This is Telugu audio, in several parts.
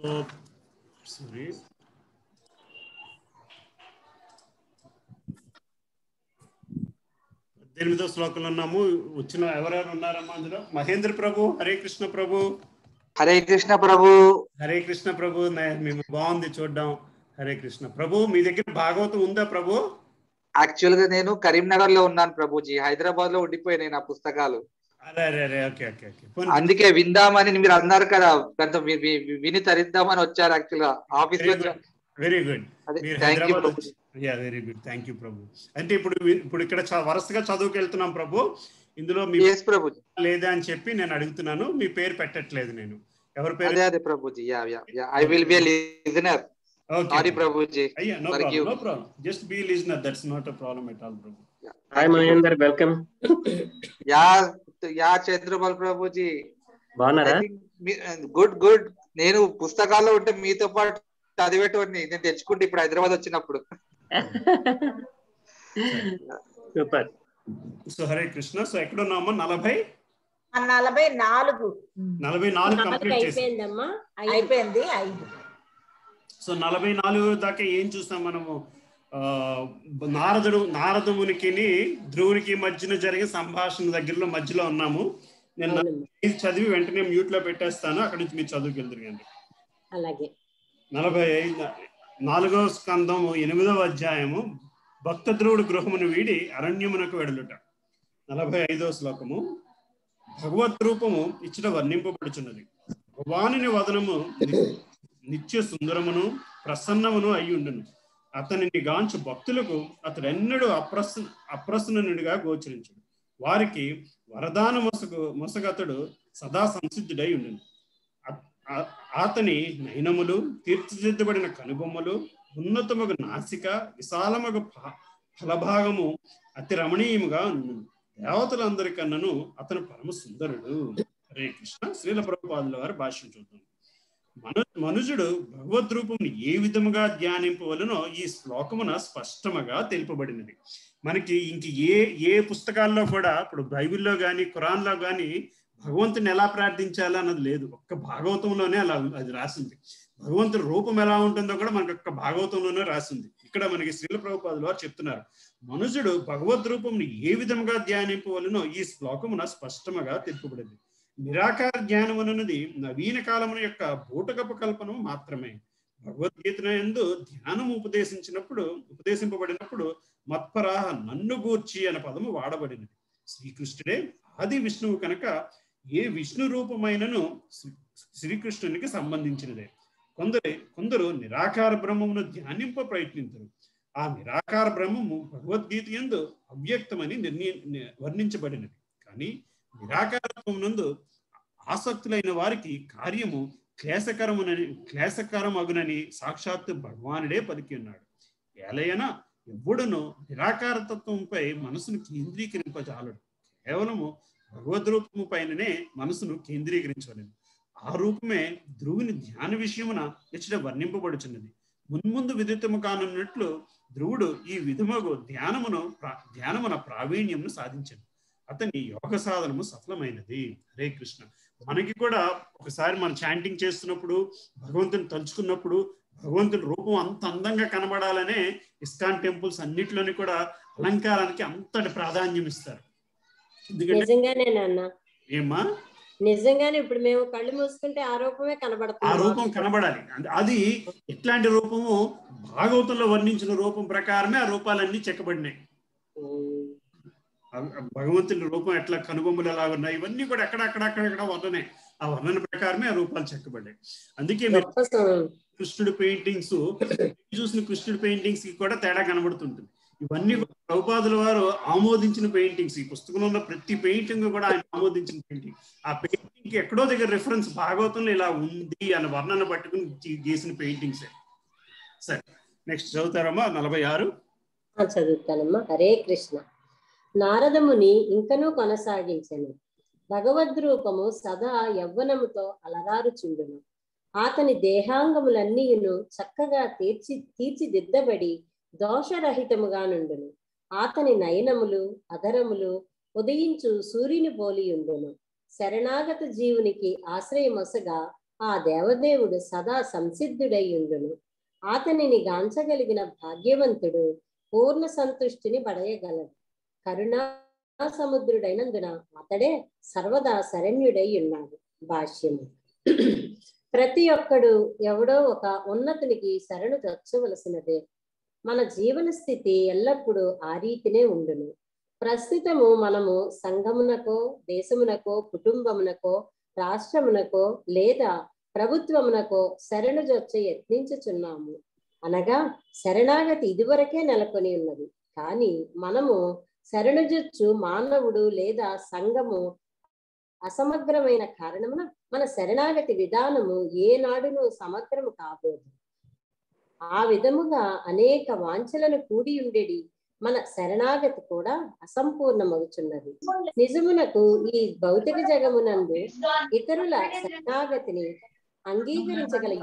సో సారీ పద్దెనిమిదో శ్లోకంలో ఉన్నాము వచ్చిన ఎవరెవరు ఉన్నారమ్మా అందులో మహేంద్ర ప్రభు హరే కృష్ణ ప్రభు హరే కృష్ణ ప్రభు హరే కృష్ణ ప్రభు నే- మేము బాగుంది చూడడం హరే కృష్ణ ప్రభు మీ దగ్గర భాగవతం ఉందా ప్రభు యాక్చువల్ గా నేను కరీంనగర్ లో ఉన్నాను ప్రభుజీ హైదరాబాద్ లో ఉండిపోయినాయి నా పుస్తకాలు అరే అరే అరే ఓకే ఓకే ఓకే పోనీ. అందుకే విందామని మీరు అన్నారు కదా కొంత మీరు వి- వి- విని తరిద్దామని వచ్చారు యాక్చువల్ గా ఆఫీస్ లో వెరీ గుడ్ అదే మీరు thank you Hyderabad Prabhu yeah very good thank you Prabhu అంటే ఇప్పుడు వి- ఇప్పుడు ఇక్కడ చ- వరుసగా చదువుకు వెళ్తున్నాం ప్రభు ఇందులో మీ ఎస్ ప్రభుజీ లేదా అని చెప్పి నేను అడుగుతున్నాను మీ పేరు పెట్టట్లేదు నేను ఎవరి పేరు అదే అదే Prabhuji yeah yeah yeah I will be listener sorry Prabhuji అయ్యా no Thank problem you. No problem just be listener that's not a problem at all Prabhu hi Mahender welcome yeah yeah Chandrabal Prabhuji బాగున్నారా గుడ్ గుడ్ నేను పుస్తకాల్లో ఉంటే మీతో పాటు చదివేటోడిని నేను తెచ్చుకుంటే ఇప్పుడు హైదరాబాద్ వచ్చినప్పుడు super so Hare Krishna so ఎక్కడ ఉన్నామో నలభై ఆ నలభై నాలుగు నలభై నాలుగు నాలుగు కంప్లీట్ చేసి అయిపోయిందమ్మా ఐదు. అయిపోయింది ఐదు సో నలభై నాలుగు దాకా ఏం చూస్తాం మనము ఆ, నారదుడు నారదమునికిని ధ్రువునికి మధ్యన జరిగే సంభాషణ దగ్గరలో మధ్యలో ఉన్నాము నేను అవునమ్మా. ఇది చదివి వెంటనే మ్యూట్ లో పెట్టేస్తాను అక్కడి నుంచి మీరు చదువుకెళ్తురు అలాగే నలభై ఐదు నాలుగవ స్కందము ఎనిమిదవ అధ్యాయము భక్త ధ్రువుడు గృహమును వీడి అరణ్యమునకు వెడలుట నలభై ఐదవ శ్లోకము భగవత్ రూపము ఇచ్చట వర్ణింపబడుచున్నది భగవానుని వదనము ని- నిత్య సుందరమును ప్రసన్నమును అయ్యుండును అతనిని గాంచు భక్తులకు అతడెన్నడూ అప్రసన్న అప్రసన్నుడిగా గోచరించుడు వారికి వరదాన మొసగు మొసగతడు సదా సంసిద్ధుడై ఉండును అ- ఆ- అతని నయనములు తీర్చిదిద్దబడిన కనుబొమ్మలు ఉన్నతముగు నాసిక విశాలముగు ఫ- ఫలభాగము అతి రమణీయముగా ఉండును దేవతలందరికన్నను అతను పరమ సుందరుడు హరే కృష్ణ శ్రీల ప్రభుపాదుల వారి భాష్యం చూద్దాం మను మనుజుడు భగవద్రూపమును ఏ విధముగా ధ్యానింపవలనో ఈ శ్లోకమున స్పష్టముగా తెలుపబడినది మనకి ఇంక ఏ ఏ పుస్తకాల్లో కూడా ఇప్పుడు బైబిల్లో కానీ ఖురాన్లో కానీ భగవంతుని ఎలా ప్రార్థించాలా అన్నది లేదు ఒక్క భాగవతంలోనే అలా ఉంది- అది రాసింది భగవంతుడి రూపం ఎలా ఉంటుందో కూడా మనకి ఒక్క భాగవతంలోనే రాసింది ఇక్కడ మనకి శ్రీల ప్రభుపాదులు వారు చెప్తున్నారు మనుషుడు భగవద్ రూపమును ఏ విధముగా ధ్యానింపవలనో ఈ శ్లోకమున స్పష్టముగా తెలుపబడింది నిరాకార జ్ఞానం అన్నది నవీన కాలమున యొక్క బూటకపు కల్పనము మాత్రమే భగవద్గీత ఎందు ధ్యానం ఉపదేశించినప్పుడు ఉపదేశింపబడినప్పుడు మత్పరాహ నన్ను గూర్చి అనే పదము వాడబడినది శ్రీకృష్ణుడే ఆది విష్ణువు కనుక ఏ విష్ణు రూపమైనను శ్రీ- శ్రీకృష్ణునికి సంబంధించినదే కొందరు కొందరు నిరాకార బ్రహ్మమును ధ్యానింప ప్రయత్నించరు ఆ నిరాకార బ్రహ్మము భగవద్గీత ఎందు అవ్యక్తమని నిర్ణయ ని- వర్ణించబడినది కానీ నిరాకారత్వం నందు ఆసక్తులైన వారికి కార్యము క్లేశకరమునని క్లేశకరమగునని సాక్షాత్తు భగవానుడే పలికి ఉన్నాడు ఏలయన ఎవ్వడును నిరాకారతత్వంపై మనసును కేంద్రీకరింపజాలడు కేవలము భగవద్ రూపము పైననే మనసును కేంద్రీకరించవలేదు ఆ రూపమే ధ్రువుని ధ్యాన విషయమున ఇచ్చట వర్ణింపబడుచున్నది మున్ముందు విదితము కానున్నట్లు ధ్రువుడు ఈ విధముగు ధ్యానమును ప్రా- ధ్యానమున ప్రావీణ్యమును సాధించను అతని యోగ సాధనము సఫలమైనది హరే కృష్ణ మనకి కూడా ఒకసారి మనం చాంటింగ్ చేస్తున్నప్పుడు భగవంతుని తలుచుకున్నప్పుడు భగవంతుని రూపం అంత అందంగా కనబడాలనే ఇస్కాన్ టెంపుల్స్ అన్నిట్లోని కూడా అలంకారానికి అంతటి ప్రాధాన్యం ఇస్తారు ఎందుకంటే నిజంగానే నాన్న ఏమ్మా నిజంగానే ఇప్పుడు మేము కళ్ళు మూసుకుంటే ఆ రూపమే ఆ రూపం కనబడుతుంది కనబడాలి అంటే అది ఎట్లాంటి రూపము భాగవతంలో వర్ణించిన రూపం ప్రకారమే ఆ రూపాలన్నీ చెక్కబడినాయి ఉమ్. ఆ- ఆ భగవంతుని రూపం ఎట్లా కనుబొమ్మలు ఎలా ఉన్నాయి ఇవన్నీ కూడా ఎక్కడక్కడక్కడక్కడ వర్ణనే ఆ వర్ణన ప్రకారమే ఆ రూపాలు చెక్కబడ్డాయి అందుకే మీరు గొప్ప సం- కృష్ణుడి పెయింటింగ్స్ చూసిన కృష్ణుడి పెయింటింగ్స్ కి కూడా తేడా కనబడుతుంటుంది ఇవన్నీ కూడా ప్రభుపాదుల వారు ఆమోదించిన పెయింటింగ్స్ ఈ పుస్తకంలో ఉన్న ప్రతి పెయింటింగ్ కూడా ఆయన ఆమోదించిన పెయింటింగ్ ఆ పెయింటింగ్ కి ఎక్కడో దగ్గర రిఫరెన్స్ భాగవతంలో ఇలా ఉంది అన్న వర్ణన పట్టుకుని గీ- గీసిన పెయింటింగ్స్ సరే నెక్స్ట్ చదువుతారమ్మా నలభై ఆరు ఆ, చదువుతానమ్మా హరే కృష్ణ నారదముని ఇంకనూ కొనసాగించను భగవద్రూపము సదా యవ్వనముతో అలరారుచుండును అతని దేహాంగములన్నీయును చక్కగా తీర్చి తీర్చిదిద్దబడి దోషరహితముగా నుండును అతని నయనములు అధరములు ఉదయించు సూర్యుని పోలియుండును శరణాగత జీవునికి ఆశ్రయమొసగా ఆ దేవదేవుడు సదా సంసిద్ధుడై ఉండును అతనిని గాంచగలిగిన భాగ్యవంతుడు పూర్ణ సంతుష్టిని పడయగలడు కరుణా సముద్రుడైనందున అతడే సర్వదా శరణ్యుడై ఉన్నాడు భాష్యము ప్రతి ఒక్కడు ఎవడో ఒక ఉన్నతునికి శరణు తెచ్చవలసినదే మన జీవన స్థితి ఎల్లప్పుడూ ఆ రీతినే ఉండును ప్రస్తుతము మనము సంఘమునకో దేశమునకో కుటుంబమునకో రాష్ట్రమునకో లేదా ప్రభుత్వమునకో శరణు జొచ్చ యత్నించుచున్నాము అనగా శరణాగతి ఇదివరకే నెలకొని ఉన్నది కానీ మనము శరణుజొచ్చు మానవుడు లేదా సంఘము అసమగ్రమైన కారణమున మన శరణాగతి విధానము ఏనాడును సమగ్రము కాబోదు ఆ విధముగా అనేక వాంఛలను కూడి ఉండేది మన శరణాగతి కూడా అసంపూర్ణమవుతున్నది నిజమునకు ఈ భౌతిక జగమునందు ఇతరుల శరణాగతిని అంగీకరించగల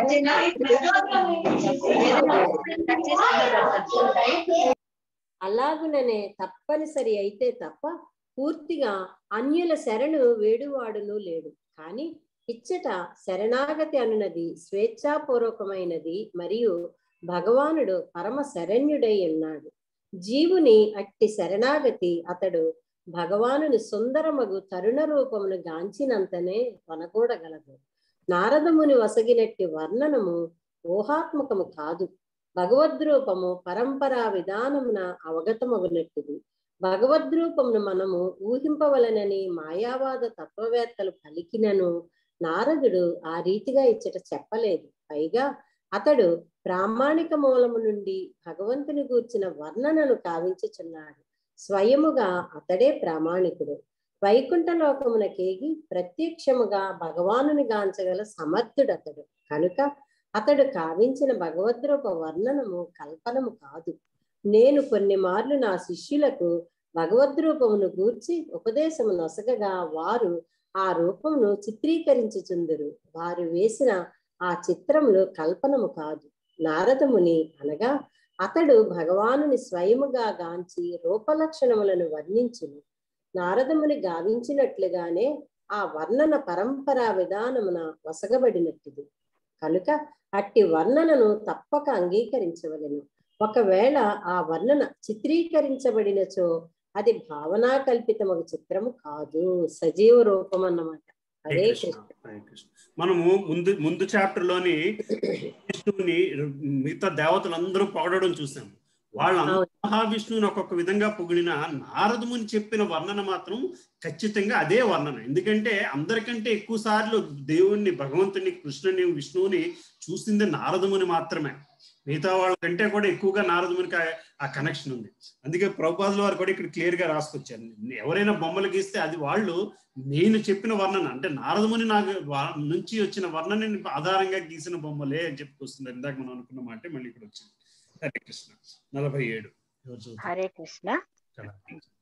అలాగుననే తప్పనిసరి అయితే తప్ప పూర్తిగా అన్యుల శరణు వేడువాడును లేడు కానీ ఇచ్చట శరణాగతి అనున్నది స్వేచ్ఛాపూర్వకమైనది మరియు భగవానుడు పరమ శరణ్యుడై ఉన్నాడు జీవుని అట్టి శరణాగతి అతడు భగవానుని సుందరమగు తరుణ రూపమును గాంచినంతనే కొనకూడగలదు నారదముని వసగినట్టి వర్ణనము ఊహాత్మకము కాదు భగవద్రూపము పరంపరా విధానమున అవగతమగునట్టిది భగవద్రూపమును మనము ఊహింపవలనని మాయావాద తత్వవేత్తలు పలికినను నారదుడు ఆ రీతిగా ఇచ్చట చెప్పలేదు పైగా అతడు ప్రామాణిక మూలము నుండి భగవంతుని గూర్చిన వర్ణనను కావించుచున్నాడు స్వయముగా అతడే ప్రామాణికుడు వైకుంఠ లోకమునకేగి ప్రత్యక్షముగా భగవానుని గాంచగల సమర్థుడతడు కనుక అతడు కావించిన భగవద్రూప వర్ణనము కల్పనము కాదు నేను కొన్ని మార్లు నా శిష్యులకు భగవద్రూపమును గూర్చి ఉపదేశము నొసగగా వారు ఆ రూపమును చిత్రీకరించుచుందురు వారు వేసిన ఆ చిత్రములు కల్పనము కాదు నారదముని అనగా అతడు భగవానుని స్వయముగా గాంచి రూపలక్షణములను వర్ణించును నారదముని గావించినట్లుగానే ఆ వర్ణన పరంపరా విధానమున వసగబడినట్టిది కనుక అట్టి వర్ణనను తప్పక అంగీకరించవలెను ఒకవేళ ఆ వర్ణన చిత్రీకరించబడినచో అది భావనా కల్పితమగు చిత్రము కాదు సజీవ రూపం అన్నమాట హరే హరే కృష్ణ కృష్ణ హరే కృష్ణ మనము ముందు ముందు చాప్టర్ లోని విష్ణువుని మిగతా దేవతలందరూ పొగడడం చూసాం వాళ్ళందరూ అవును. మహావిష్ణువుని ఒక్కొక్క విధంగా పొగిడిన నారదముని చెప్పిన వర్ణన మాత్రం ఖచ్చితంగా అదే వర్ణన ఎందుకంటే అందరికంటే ఎక్కువ సార్లు దేవుణ్ణి భగవంతుని కృష్ణుని విష్ణువుని చూసింది నారదముని మాత్రమే మిగతా వాళ్ళ కంటే కూడా ఎక్కువగా నారదమునికి ఆ- ఆ కనెక్షన్ ఉంది అందుకే ప్రభుపాదుల వారు కూడా ఇక్కడ క్లియర్ గా రాసుకొచ్చారు ఎవరైనా బొమ్మలు గీస్తే అది వాళ్ళు నేను చెప్పిన వర్ణన అంటే నారదముని నాకు వా- నుంచి వచ్చిన వర్ణనని ఆధారంగా గీసిన బొమ్మలే అని చెప్పుకొస్తుంది ఇందాక మనం అనుకున్న మాట మళ్ళీ ఇక్కడ వచ్చింది హరే కృష్ణ నలభై ఏడు ఎవరు చదువుతారు? హరే కృష్ణ కదా.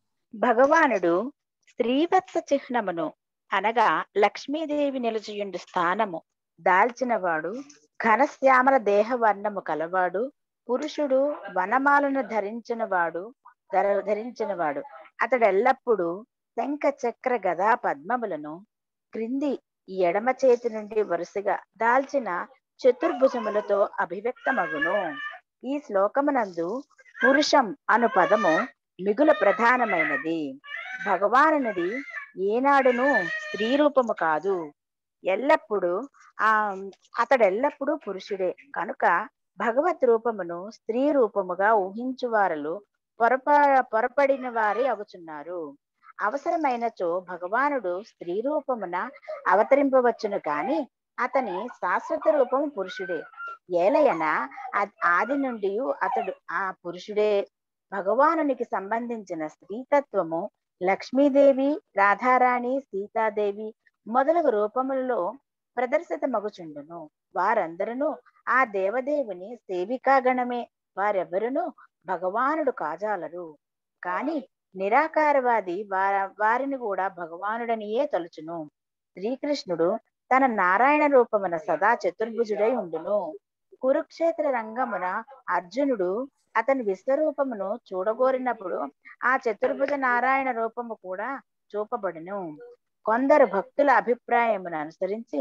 భగవానుడు స్త్రీవత్స చిహ్నమును అనగా లక్ష్మీదేవి నిలిచియుండు స్థానము దాల్చినవాడు ఘనశ్యామల దేహ వర్ణము కలవాడు పురుషుడు వనమాలను ధరించినవాడు ధర- ధరించినవాడు అతడు ఎల్లప్పుడూ శంఖ చక్ర గదా పద్మములను క్రింది ఎడమ చేతి నుండి వరుసగా దాల్చిన చతుర్భుజములతో అభివ్యక్తమగును ఈ శ్లోకమునందు పురుషం అను పదము మిగుల ప్రధానమైనది భగవానునిది ఏనాడును స్త్రీ రూపము కాదు ఎల్లప్పుడూ ఆ అతడు ఎల్లప్పుడూ పురుషుడే కనుక భగవత్ రూపమును స్త్రీ రూపముగా ఊహించువారలు పొరప పొరపడిన వారే అగుచున్నారు అవసరమైనచో భగవానుడు స్త్రీ రూపమున అవతరింపవచ్చును కాని అతని శాశ్వత రూపము పురుషుడే ఏలయన ఆ- ఆది నుండి అతడు ఆ పురుషుడే భగవానునికి సంబంధించిన స్త్రీతత్వము లక్ష్మీదేవి రాధారాణి సీతాదేవి మొదలగు రూపములలో ప్రదర్శితమగుచుండును వారందరూ ఆ దేవదేవుని సేవికాగణమే వారెవరును భగవానుడు కాజాలరు కాని నిరాకారవాది వార వారిని కూడా భగవానుడనియే తలుచును శ్రీకృష్ణుడు తన నారాయణ రూపమున సదా చతుర్భుజుడై ఉండును కురుక్షేత్ర రంగమున అర్జునుడు అతని విశ్వరూపమును చూడగోరినప్పుడు ఆ చతుర్భుజ నారాయణ రూపము కూడా చూపబడును కొందరు భక్తుల అభిప్రాయమును అనుసరించి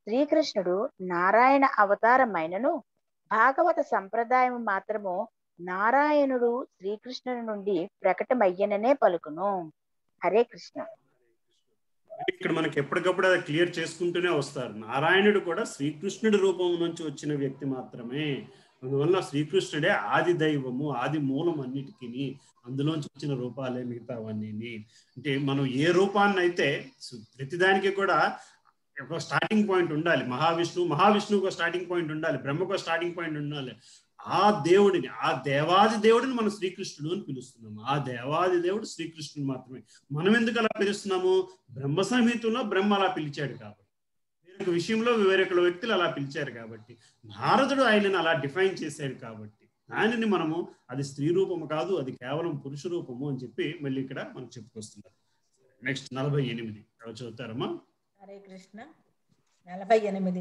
శ్రీకృష్ణుడు నారాయణ అవతారమైనను భాగవత సంప్రదాయం మాత్రము నారాయణుడు శ్రీకృష్ణుని నుండి ప్రకటమయ్యననే పలుకును హరే కృష్ణ ఇక్కడ మనకి ఎప్పటికప్పుడు అది క్లియర్ చేసుకుంటూనే వస్తారు నారాయణుడు కూడా శ్రీకృష్ణుడి రూపం నుంచి వచ్చిన వ్యక్తి మాత్రమే అందువల్ల శ్రీకృష్ణుడే ఆది దైవము ఆది మూలం అన్నిటికీ అందులోంచి వచ్చిన రూపాలే మిగతావన్నీ అంటే మనం ఏ రూపాన్ని అయితే ప్రతిదానికి కూడా ఒక స్టార్టింగ్ పాయింట్ ఉండాలి మహావిష్ణువు మహావిష్ణువుకు ఒక స్టార్టింగ్ పాయింట్ ఉండాలి బ్రహ్మకు ఒక స్టార్టింగ్ పాయింట్ ఉండాలి ఆ దేవుడిని ఆ దేవాది దేవుడిని మనం శ్రీకృష్ణుడు అని పిలుస్తున్నాము ఆ దేవాది దేవుడు శ్రీకృష్ణుడు మాత్రమే మనం ఎందుకు అలా పిలుస్తున్నాము బ్రహ్మ సంహితంలో బ్రహ్మ అలా పిలిచాడు కాబట్టి వేరొక విషయంలో వేరొక వ్యక్తులు అలా పిలిచారు కాబట్టి నారదుడు ఆయనను అలా డిఫైన్ చేశాడు కాబట్టి దానిని మనము అది స్త్రీ రూపము కాదు అది కేవలం పురుష రూపము అని చెప్పి మళ్ళీ ఇక్కడ మనకు చెప్పుకొస్తున్నారు నెక్స్ట్ నలభై ఎనిమిది ఎవరు చదువుతారమ్మా హరే కృష్ణ నలభై ఎనిమిది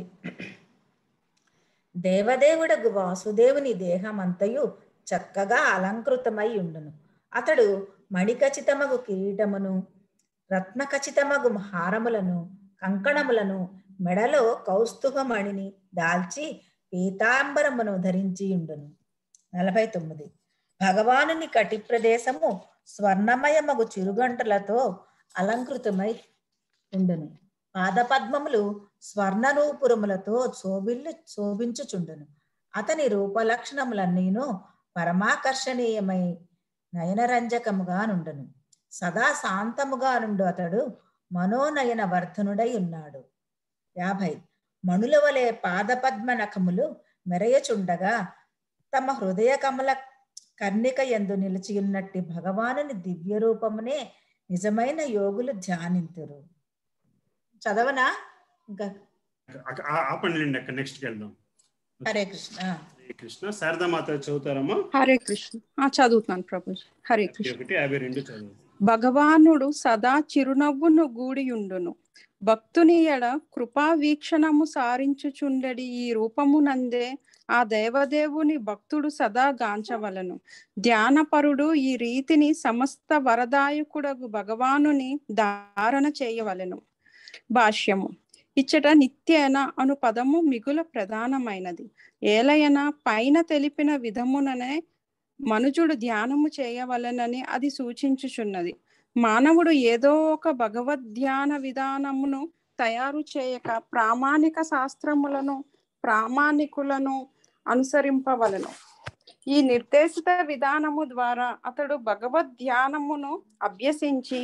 దేవదేవుడగు వాసుదేవుని దేహమంతయు చక్కగా అలంకృతమై ఉండును అతడు మణిఖచితమగు కిరీటమును రత్నఖచితమగు హారములను కంకణములను మెడలో కౌస్తుభమణిని దాల్చి పీతాంబరమును ధరించి ఉండును నలభై తొమ్మిది భగవానుని కటి ప్రదేశము స్వర్ణమయమగు చిరుగంటలతో అలంకృతమై ఉండును పాదపద్మములు స్వర్ణరూపురములతో శోభిల్లు శోభించుచుండును అతని రూపలక్షణములన్నీను పరమాకర్షణీయమై నయనరంజకముగా నుండును సదా శాంతముగా నుండు అతడు మనోనయన వర్ధనుడై ఉన్నాడు యాభై మణుల వలె పాదపద్మ నఖములు మెరయచుండగా తమ హృదయ కమల కర్ణిక ఎందు నిలిచియున్నట్టి భగవానుని దివ్య రూపమునే నిజమైన యోగులు ధ్యానింతురు చదవనా ఇంకా అక్క- ఆ- ఆపండి అక్కడ నెక్స్ట్కి వెళ్దాం హరే కృష్ణ హరే కృష్ణ శారదామాత చదువుతారమ్మా హరే కృష్ణ ఆ చదువుతున్నాను ప్రభుజీ హరే కృష్ణ ఒకటి యాభై రెండు చదువు భగవానుడు సదా చిరునవ్వును గూడియుండును భక్తుని ఎడ కృపా వీక్షణము సారించుచుండెడి ఈ రూపమునందే ఆ దేవదేవుని భక్తుడు సదా గాంచవలను ధ్యానపరుడు ఈ రీతిని సమస్త వరదాయకుడగు భగవానుని ధారణ చేయవలెను భాష్యము ఇచ్చట నిత్యేన అను పదము మిగుల ప్రధానమైనది ఏలయన పైన తెలిపిన విధముననే మనుజుడు ధ్యానము చేయవలెనని అది సూచించుచున్నది మానవుడు ఏదో ఒక భగవద్ ధ్యాన విధానమును తయారు చేయక ప్రామాణిక శాస్త్రములను ప్రామాణికులను అనుసరింపవలను ఈ నిర్దేశిత విధానము ద్వారా అతడు భగవద్ ధ్యానమును అభ్యసించి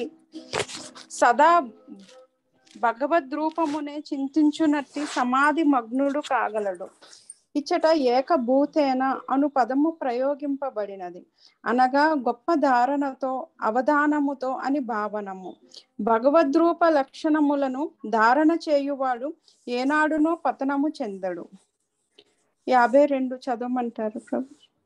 సదా భగవద్ రూపమునే చింతించునట్టి సమాధి మగ్నుడు కాగలడు ఇచ్చట ఏకభూతేన అను పదము ప్రయోగింపబడినది అనగా గొప్ప ధారణతో అవధానముతో అని భావనము భగవద్రూప లక్షణములను ధారణ చేయువాడు ఏనాడునో పతనము చెందడు యాభై రెండు చదవమంటారు ప్రభు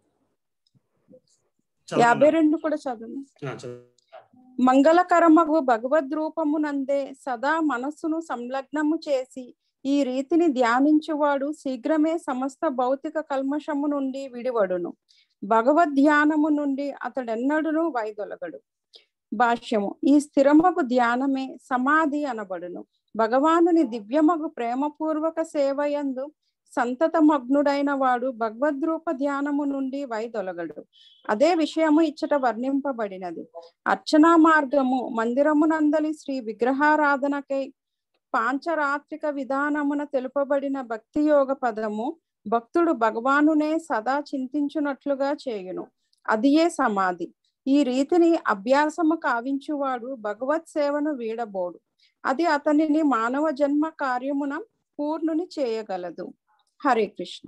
యాభై రెండు కూడా చదువు ఆ, చదువు. మంగళకరమగు భగవద్ రూపమునందే సదా మనస్సును సంలగ్నము చేసి ఈ రీతిని ధ్యానించువాడు శీఘ్రమే సమస్త భౌతిక కల్మషము నుండి విడివడును భగవద్ ధ్యానము నుండి అతడెన్నడును వైదొలగడు భాష్యము ఈ స్థిరమగు ధ్యానమే సమాధి అనబడును భగవానుని దివ్యమగు ప్రేమపూర్వక సేవయందు సంతతమగ్నుడైన వాడు భగవద్రూప ధ్యానము నుండి వైదొలగడు అదే విషయము ఇచ్చట వర్ణింపబడినది అర్చనా మార్గము మందిరమునందలి శ్రీ విగ్రహారాధనకై పాంచరాత్రిక విధానమున తెలుపబడిన భక్తి యోగ పదము భక్తుడు భగవానునే సదా చింతించునట్లుగా చేయును అదియే సమాధి ఈ రీతిని అభ్యాసము కావించువాడు భగవత్ సేవను వీడబోడు అది అతనిని మానవ జన్మ కార్యమున పూర్ణుని చేయగలదు హరే కృష్ణ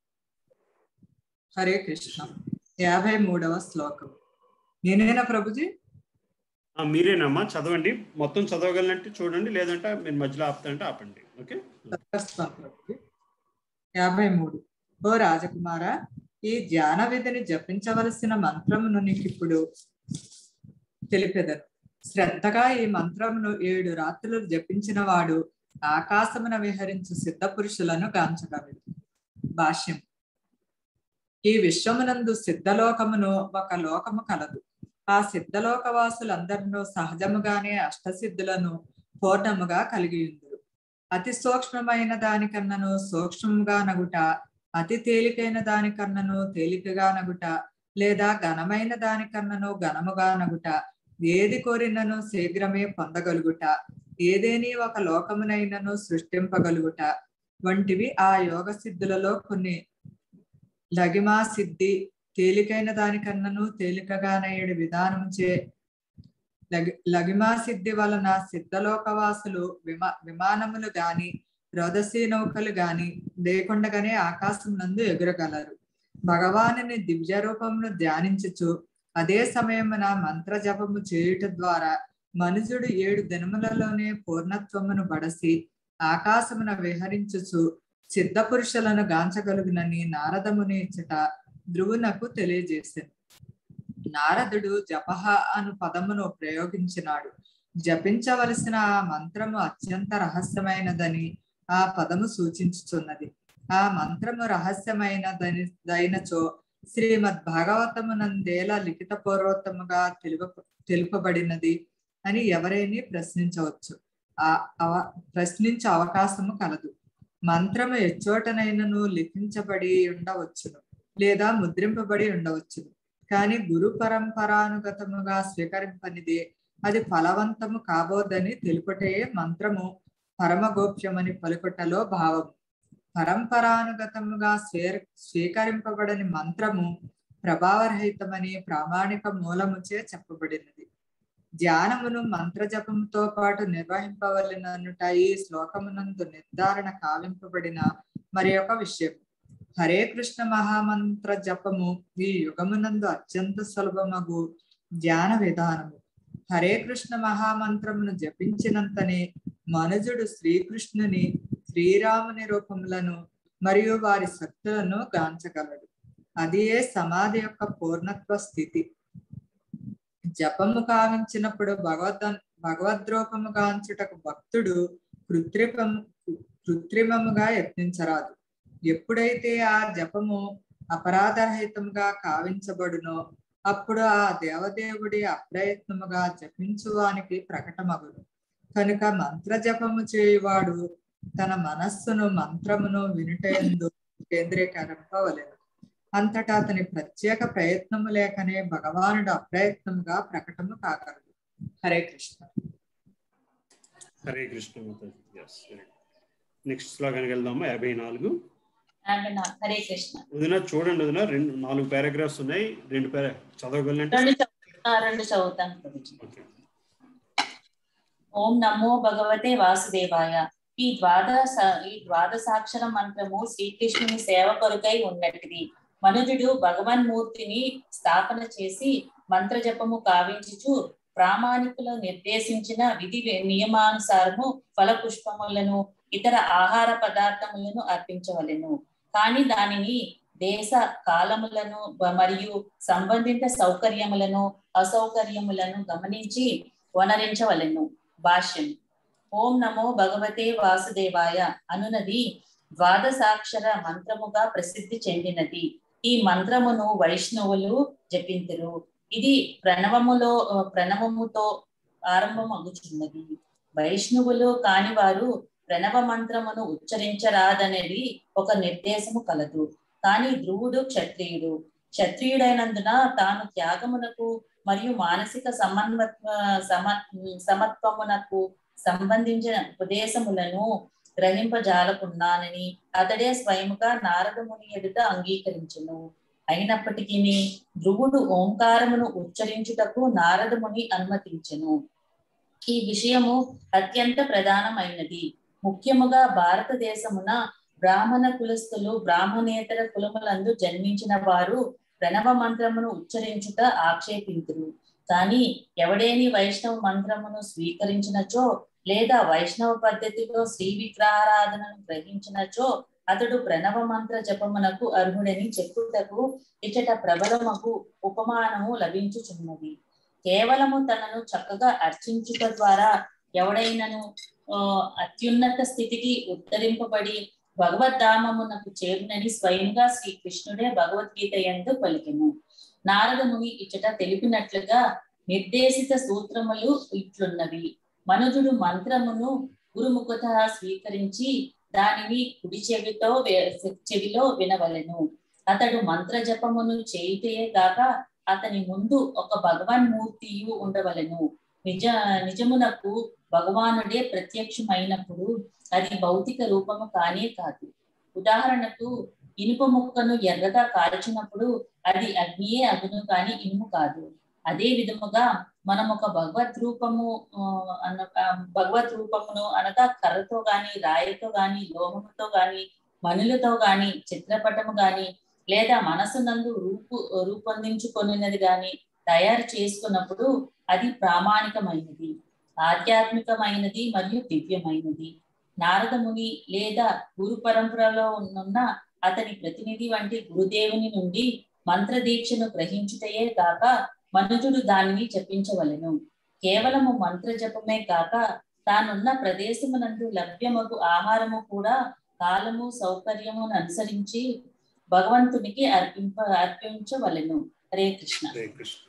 హరే కృష్ణ యాభై మూడవ శ్లోకం నేనేనా ప్రభుజీ ఆ, మీరేనమ్మా చదవండి మొత్తం చదవగలంటే చూడండి లేదంటే మీరు మధ్యలో ఆపుతాంటే ఆపండి ఓకే చదివేస్తాను ప్రభుజీ యాభై మూడు ఓ రాజకుమార ఈ ధ్యాన విధిని జపించవలసిన మంత్రమును నీకు ఇప్పుడు తెలిపెదను శ్రద్ధగా ఈ మంత్రమును ఏడు రాత్రులు జపించిన వాడు ఆకాశమున విహరించు సిద్ధ పురుషులను గాంచగలడు భాష్యం ఈ విశ్వమునందు సిద్ధలోకమును ఒక లోకము కలదు ఆ సిద్ధలోకవాసులందరినూ సహజముగానే అష్టసిద్ధులను పూర్ణముగా కలిగి ఉందరు అతి సూక్ష్మమైన దానికన్నను సూక్ష్మంగా నగుట అతి తేలికైన దానికన్నను తేలికగా నగుట లేదా ఘనమైన దానికన్నను ఘనముగా నగుట ఏది కోరినను శీఘ్రమే పొందగలుగుట ఏదేని ఒక లోకమునైనను సృష్టింపగలుగుట వంటివి ఆ యోగ సిద్ధులలో కొన్ని లగిమా సిద్ధి తేలికైన దానికన్నను తేలికగా నయ్యడి విధానం చే లగి లగిమా సిద్ధి వలన సిద్ధలోకవాసులు విమా విమానములు గాని రోదసీ నౌకలు గాని లేకుండగానే ఆకాశం నందు ఎగురగలరు భగవానుని దివ్య రూపమును ధ్యానించుచు అదే సమయమున మంత్ర జపము చేయుట ద్వారా మనుజుడు ఏడు దినములలోనే పూర్ణత్వమును బడసి ఆకాశమున విహరించుచు సిద్ధ పురుషులను గాంచగలుగునని నారదముని ఇచ్చట ధ్రువునకు తెలియజేసింది నారదుడు జపహ అను పదమును ప్రయోగించినాడు జపించవలసిన ఆ మంత్రము అత్యంత రహస్యమైనదని ఆ పదము సూచించుచున్నది ఆ మంత్రము రహస్యమైనదని దైనచో శ్రీమద్ భాగవతమునందేలా లిఖిత పూర్వోత్తముగా తెలుప తెలుపబడినది అని ఎవరైనా ప్రశ్నించవచ్చు ఆ అవ ప్రశ్నించే అవకాశము కలదు మంత్రము ఎచ్చోటనైనను లిఖించబడి ఉండవచ్చును లేదా ముద్రింపబడి ఉండవచ్చును కానీ గురు పరంపరానుగతముగా స్వీకరింపనిదే అది ఫలవంతము కాబోదని తెలుపటే మంత్రము పరమగోప్యమని పలుకుటలో భావము పరంపరానుగతముగా స్వీ స్వీకరింపబడని మంత్రము ప్రభావరహితమని ప్రామాణిక మూలముచే చెప్పబడినది ధ్యానమును మంత్ర జపముతో పాటు నిర్వహింపవలననుట ఈ శ్లోకమునందు నిర్ధారణ కావింపబడిన మరి ఒక విషయం హరే కృష్ణ మహామంత్ర జపము ఈ యుగమునందు అత్యంత సులభమగు ధ్యాన విధానము హరే కృష్ణ మహామంత్రమును జపించినంతనే మనుజుడు శ్రీకృష్ణుని శ్రీరాముని రూపములను మరియు వారి శక్తులను గాంచగలడు అది ఏ సమాధి యొక్క పూర్ణత్వ స్థితి జపము కావించినప్పుడు భగవద్ భగవద్రూపము గాంచుటకు భక్తుడు కృత్రిమము కృత్రిమముగా యత్నించరాదు ఎప్పుడైతే ఆ జపము అపరాధరహితంగా కావించబడునో అప్పుడు ఆ దేవదేవుడి అప్రయత్నముగా జపించువానికి ప్రకటమగును కనుక మంత్ర జపము చేయువాడు తన మనస్సును మంత్రమును వినుటయందు కేంద్రీకరింపవలెను అంతటా అతని ప్రత్యేక ప్రయత్నము లేకనే భగవానుడు అప్రయత్నముగా ప్రకటము కాగలడు హరే కృష్ణ హరే కృష్ణ నెక్స్ట్ శ్లోకానికి వెళ్దామా యాభై నాలుగు హరే కృష్ణ వదిన చూడండి వదిన రెండు నాలుగు పారాగ్రాఫ్స్ ఉన్నాయి రెండు పారా చదవగలంటే రెండు చదువు- ఆ, రెండు చదువుతాను ప్రభుజీ. ఓకే ఓం నమో భగవతే వాసుదేవాయ ఈ ద్వాదశ ఈ ద్వాదశాక్షర మంత్రము శ్రీకృష్ణుని సేవ కొరకై ఉన్నటిది మనుజుడు భగవన్మూర్తిని స్థాపన చేసి మంత్ర జపము కావించుచు ప్రామాణికులు నిర్దేశించిన విధి నియమానుసారము ఫల పుష్పములను ఇతర ఆహార పదార్థములను అర్పించవలెను కానీ దానిని దేశ కాలములను బ- మరియు సంబంధిత సౌకర్యములను అసౌకర్యములను గమనించి వనరించవలెను భాష్యం ఓం నమో భగవతే వాసుదేవాయ అనునది ద్వాదశాక్షర మంత్రముగా ప్రసిద్ధి చెందినది ఈ మంత్రమును వైష్ణవులు జపింతురు ఇది ప్రణవములో ఆ, ప్రణవముతో ఆరంభమగుచున్నది వైష్ణవులు కాని వారు ప్రణవ మంత్రమును ఉచ్చరించరాదనేది ఒక నిర్దేశము కలదు కానీ ధ్రువుడు క్షత్రియుడు క్షత్రియుడైనందున తాను త్యాగమునకు మరియు మానసిక సమన్వత్వ సమ సమత్వమునకు సంబంధించిన ఉపదేశములను గ్రహింపజాలకున్నానని అతడే స్వయముగా నారదముని ఎదుట అంగీకరించును అయినప్పటికీ ధ్రువుడు ఓంకారమును ఉచ్చరించుటకు నారదముని అనుమతించెను ఈ విషయము అత్యంత ప్రధానమైనది ముఖ్యముగా భారతదేశమున బ్రాహ్మణ కులస్తులు బ్రాహ్మణేతర కులములందు జన్మించిన వారు ప్రణవ మంత్రమును ఉచ్చరించుట ఆక్షేపింతురు కానీ ఎవడేని వైష్ణవ మంత్రమును స్వీకరించినచో లేదా వైష్ణవ పద్ధతిలో శ్రీ విగ్రహారాధనను గ్రహించినచో అతడు ప్రణవ మంత్ర జపమునకు అర్హుడని చెప్పుటకు ఇచ్చట ప్రబలమకు ఉపమానము లభించుచున్నది కేవలము తనను చక్కగా అర్చించుట ద్వారా ఎవడైనను ఆ, అత్యున్నత స్థితికి ఉత్తరింపబడి భగవద్ధామమునకు చేరునని స్వయంగా శ్రీకృష్ణుడే భగవద్గీత ఎందు పలికెను నారదముని ఇచ్చట తెలిపినట్లుగా నిర్దేశిత సూత్రములు ఇట్లున్నవి మనుజుడు మంత్రమును గురుముఖత స్వీకరించి దానిని కుడి చెవితో వే- చెవిలో వినవలెను అతడు మంత్ర జపమును చేయుటయే గాక అతని ముందు ఒక భగవాన్ మూర్తియు ఉండవలెను నిజ నిజమునకు భగవానుడే ప్రత్యక్షమైనప్పుడు అది భౌతిక రూపము కానే కాదు ఉదాహరణకు ఇనుప ముక్కను ఎర్రగా కాల్చినప్పుడు అది అగ్నియే అగును కాని ఇనుము కాదు అదే విధముగా మనం ఒక భగవద్ రూపము ఆ, అన్న ఆ, భగవద్ రూపమును అనగా కర్రతో గాని రాయితో గాని లోహముతో గాని మణులతో గాని చిత్రపటము గాని లేదా మనసునందు రూపు రూపొందించుకొనినది గాని తయారు చేసుకున్నప్పుడు అది ప్రామాణికమైనది ఆధ్యాత్మికమైనది మరియు దివ్యమైనది నారద ముని లేదా గురు పరంపరలో ఉన్న అతని ప్రతినిధి వంటి గురుదేవుని నుండి మంత్ర దీక్షను గ్రహించుటయే కాక మనుజుడు దానిని జపించవలెను కేవలము మంత్ర జపమే కాక తానున్న ప్రదేశమునందు లభ్యమగు ఆహారము కూడా కాలము సౌకర్యమును అనుసరించి భగవంతునికి అర్పింప అర్పించవలెను హరే కృష్ణ హరే కృష్ణ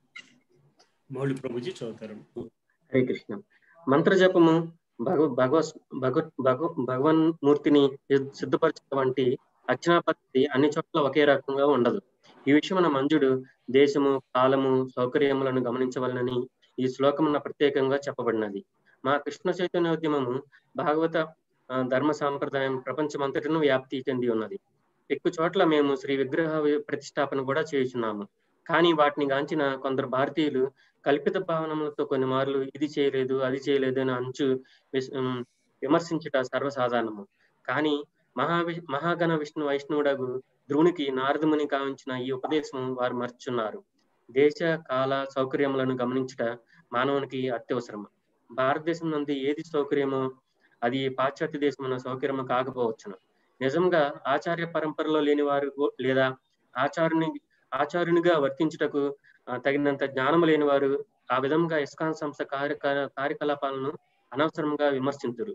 మౌళి ప్రభుజీ చదువుతారు హరే కృష్ణ మంత్ర జపము భగ భగవస్ భగ భగ భగవన్ మూర్తిని సిద్- సిద్ధపరచడం వంటి అర్చనా పద్ధతి అన్ని చోట్ల ఒకే రకంగా ఉండదు ఈ విషయమున మంజుడు దేశము కాలము సౌకర్యములను గమనించవలనని ఈ శ్లోకమున ప్రత్యేకంగా చెప్పబడినది మా కృష్ణ చైతన్యోద్యమము భాగవత ఆ, ధర్మ సాంప్రదాయం ప్రపంచమంతటిను వ్యాప్తి చెంది ఉన్నది ఎక్కువ చోట్ల మేము శ్రీ విగ్రహ వి- ప్రతిష్టాపన కూడా చేయుచున్నాము కానీ వాటిని గాంచిన కొందరు భారతీయులు కల్పిత భావనలతో కొన్ని మార్లు ఇది చేయలేదు అది చేయలేదు అని అంచు విస్- ఉమ్, విమర్శించుట సర్వసాధారణము కానీ మహావి మహాగణ విష్ణు వైష్ణవుడగు ధ్రువునికి నారదముని కావించిన ఈ ఉపదేశం వారు మర్చున్నారు దేశ కాల సౌకర్యములను గమనించుట మానవునికి అత్యవసరము భారతదేశం నుండి ఏది సౌకర్యమో అది పాశ్చాత్య దేశమున సౌకర్యము కాకపోవచ్చును నిజంగా ఆచార్య పరంపరలో లేని వారు గో- లేదా ఆచారుని ఆచారునిగా వర్తించుటకు ఆ, తగినంత జ్ఞానము లేని వారు ఆ విధంగా ఇస్కాన్ సంస్థ కార్య కార్యకలాపాలను అనవసరంగా విమర్శించరు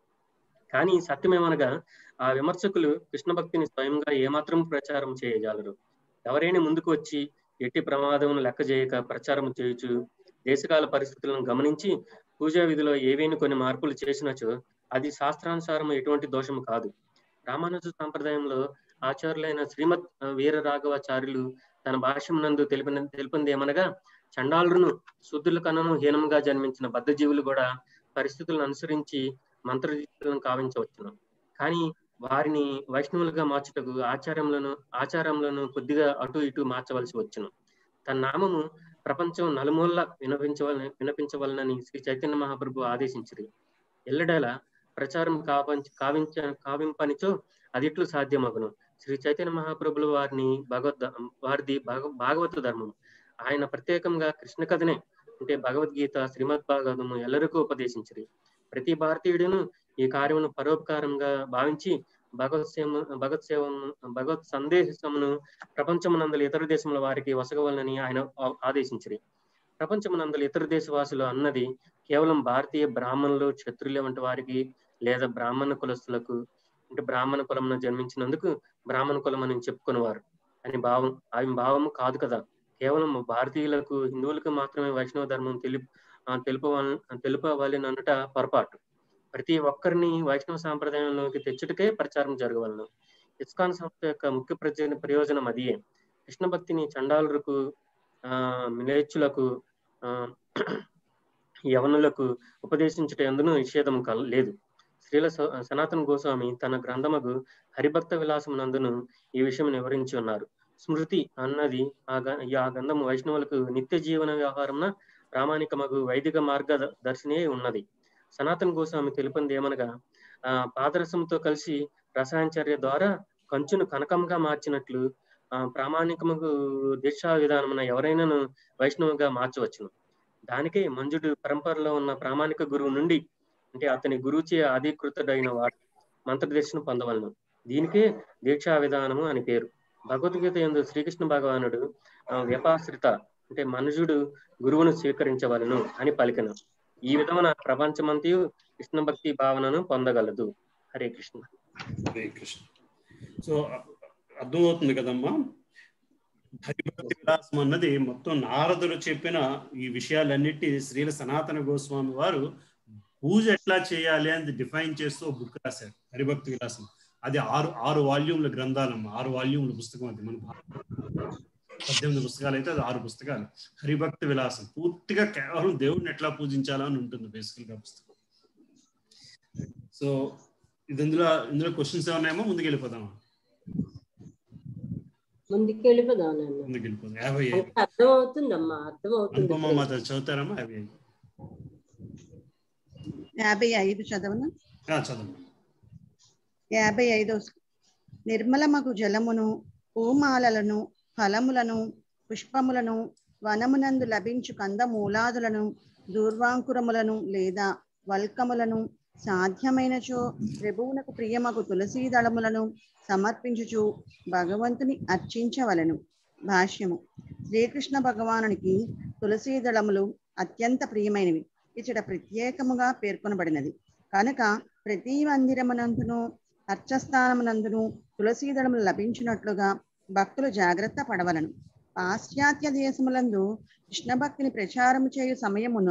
కానీ సత్యమేమనగా ఆ విమర్శకులు కృష్ణ భక్తిని స్వయంగా ఏమాత్రం ప్రచారం చేయజాలరు ఎవరైనా ముందుకు వచ్చి ఎట్టి ప్రమాదమును లెక్క చేయక ప్రచారం చేయుచు దేశకాల పరిస్థితులను గమనించి పూజా విధిలో ఏవైనా కొన్ని మార్పులు చేసినచో అది శాస్త్రానుసారం ఎటువంటి దోషము కాదు రామానుజ సాంప్రదాయంలో ఆచార్యులైన శ్రీమద్ ఆ, వీర రాఘవాచార్యులు తన భాష్యమునందు తెలిపిన తెలిపింది ఏమనగా చండాలును శుద్ధుల కన్నను హీనంగా జన్మించిన బద్ధజీవులు కూడా పరిస్థితులను అనుసరించి మంత్రదీక్షలను కావించవచ్చును కానీ వారిని వైష్ణవులుగా మార్చుటకు ఆచారంలోను ఆచారంలోను కొద్దిగా అటు ఇటు మార్చవలసి వచ్చును తన నామము ప్రపంచం నలుమూల వినపించవల వినపించవలనని శ్రీ చైతన్య మహాప్రభు ఆదేశించింది ఎల్లడల ప్రచారం కావించ కావించ కావింపనిచో అది ఎట్లు సాధ్యమగును శ్రీ చైతన్య మహాప్రభులు వారిని భగవద్ వారిది భాగ భాగవత ధర్మం ఆయన ప్రత్యేకంగా కృష్ణ కథనే అంటే భగవద్గీత శ్రీమద్ భాగవతము ఎల్లరికూ ఉపదేశించిరి ప్రతి భారతీయుడును ఈ కార్యమును పరోపకారంగా భావించి భగవత్ సేవ భగవత్ సేవను భగవత్ సందేశమును ప్రపంచమునందలి ఇతర దేశముల వారికి వసగవలనని ఆయన ఆ- ఆదేశించిరి ప్రపంచమునందలి ఇతర దేశవాసులు అన్నది కేవలం భారతీయ బ్రాహ్మణులు క్షత్రుల వంటి వారికి లేదా బ్రాహ్మణ కులస్తులకు అంటే బ్రాహ్మణ కులమున జన్మించినందుకు బ్రాహ్మణ కులం అని చెప్పుకునేవారు అని భావం ఆయన భావం కాదు కదా కేవలం భారతీయులకు హిందువులకు మాత్రమే వైష్ణవ ధర్మం తెలుపు ఆ, తెలుపవాలి తెలుపవాలి అనుట పొరపాటు ప్రతి ఒక్కరిని వైష్ణవ సాంప్రదాయంలోకి తెచ్చుటకే ప్రచారం జరగవలను ఇస్కాన్ సంస్థ యొక్క ముఖ్య ప్రయోజన ప్రయోజనం అదియే కృష్ణ భక్తిని చండాలులకు ఆ మిలేచ్చులకు ఆ యవనులకు ఉపదేశించుట ఎందును నిషేధం కల లేదు శ్రీల స- సనాతన గోస్వామి తన గ్రంథమగు హరిభక్త విలాసం నందును ఈ విషయం వివరించి ఉన్నారు స్మృతి అన్నది ఆ గ- ఈ ఆ గంధం వైష్ణవులకు నిత్య జీవన వ్యవహారంన ప్రామాణికమగు వైదిక మార్గ దర్శనే ఉన్నది సనాతన గోస్వామి తెలిపింది ఏమనగా ఆ పాదరసంతో కలిసి రసాయనచర్య ద్వారా కంచును కనకంగా మార్చినట్లు ఆ ప్రామాణికముగు దీక్షా విధానమున ఎవరైనాను వైష్ణవుగా మార్చవచ్చును దానికే మంజుడు పరంపరలో ఉన్న ప్రామాణిక గురువు నుండి అంటే అతని గురువుచే అధికృతుడైన వాడు మంత్రదర్శనం పొందవలను దీనికే దీక్షా విధానము అని పేరు భగవద్గీత ఎందు శ్రీకృష్ణ భగవానుడు ఆ, వ్యపాశ్రిత అంటే మనుజుడు గురువును స్వీకరించవలను అని పలికను ఈ విధమున ప్రపంచమంతయు కృష్ణ భక్తి భావనను పొందగలదు హరే కృష్ణ హరే కృష్ణ సో అర్థమవుతుంది కదమ్మా హరిభక్తి విలాసం అన్నది మొత్తం నారదుడు చెప్పిన ఈ విషయాలన్నిటి శ్రీల సనాతన గోస్వామి వారు పూజ ఎట్లా చేయాలి అని డిఫైన్ చేస్తూ బుక్ రాశారు హరిభక్తి విలాసం అది ఆరు ఆరు వాల్యూమ్ల గ్రంథాలమ్మ ఆరు వాల్యూమ్ల పుస్తకం అది మన భారత- పద్దెనిమిది పుస్తకాలు అయితే అది ఆరు పుస్తకాలు హరిభక్తి విలాసం పూర్తిగా కేవలం దేవుడిని ఎట్లా పూజించాలా అని ఉంటుంది బేసికల్ గా పుస్తకం సో ఇది ఇందులో ఇందులో క్వశ్చన్స్ ఏమన్నాయేమో ముందుకు వెళ్ళిపోదామా ముందుకు వెళ్ళిపోదాం నాన్న ముందుకు వెళ్ళిపోదాం యాభై ఐదు అంటే అర్థం అవుతుందమ్మా అర్థం అవుతుంది అనుపమ మాత చదువుతారమ్మా యాభై ఐదు యాభై ఐదు చదవను ఆ, చదవండి యాభై ఐదో నిర్మలమగు జలమును పూమాలలను ఫలములను పుష్పములను వనమునందు లభించు కందమూలాదులను దూర్వాంకురములను లేదా వల్కములను సాధ్యమైనచో ప్రభువునకు ప్రియమగు తులసీ దళములను సమర్పించుచు భగవంతుని అర్చించవలెను భాష్యము శ్రీకృష్ణ భగవానునికి తులసీ దళములు అత్యంత ప్రియమైనవి ఇచ్చట ప్రత్యేకముగా పేర్కొనబడినది కనుక ప్రతి మందిరమునందును అర్చస్థానమునందును తులసీ దళములు లభించినట్లుగా భక్తులు జాగ్రత్త పడవలను పాశ్చాత్య దేశములందు కృష్ణ భక్తిని ప్రచారము చేయు సమయమున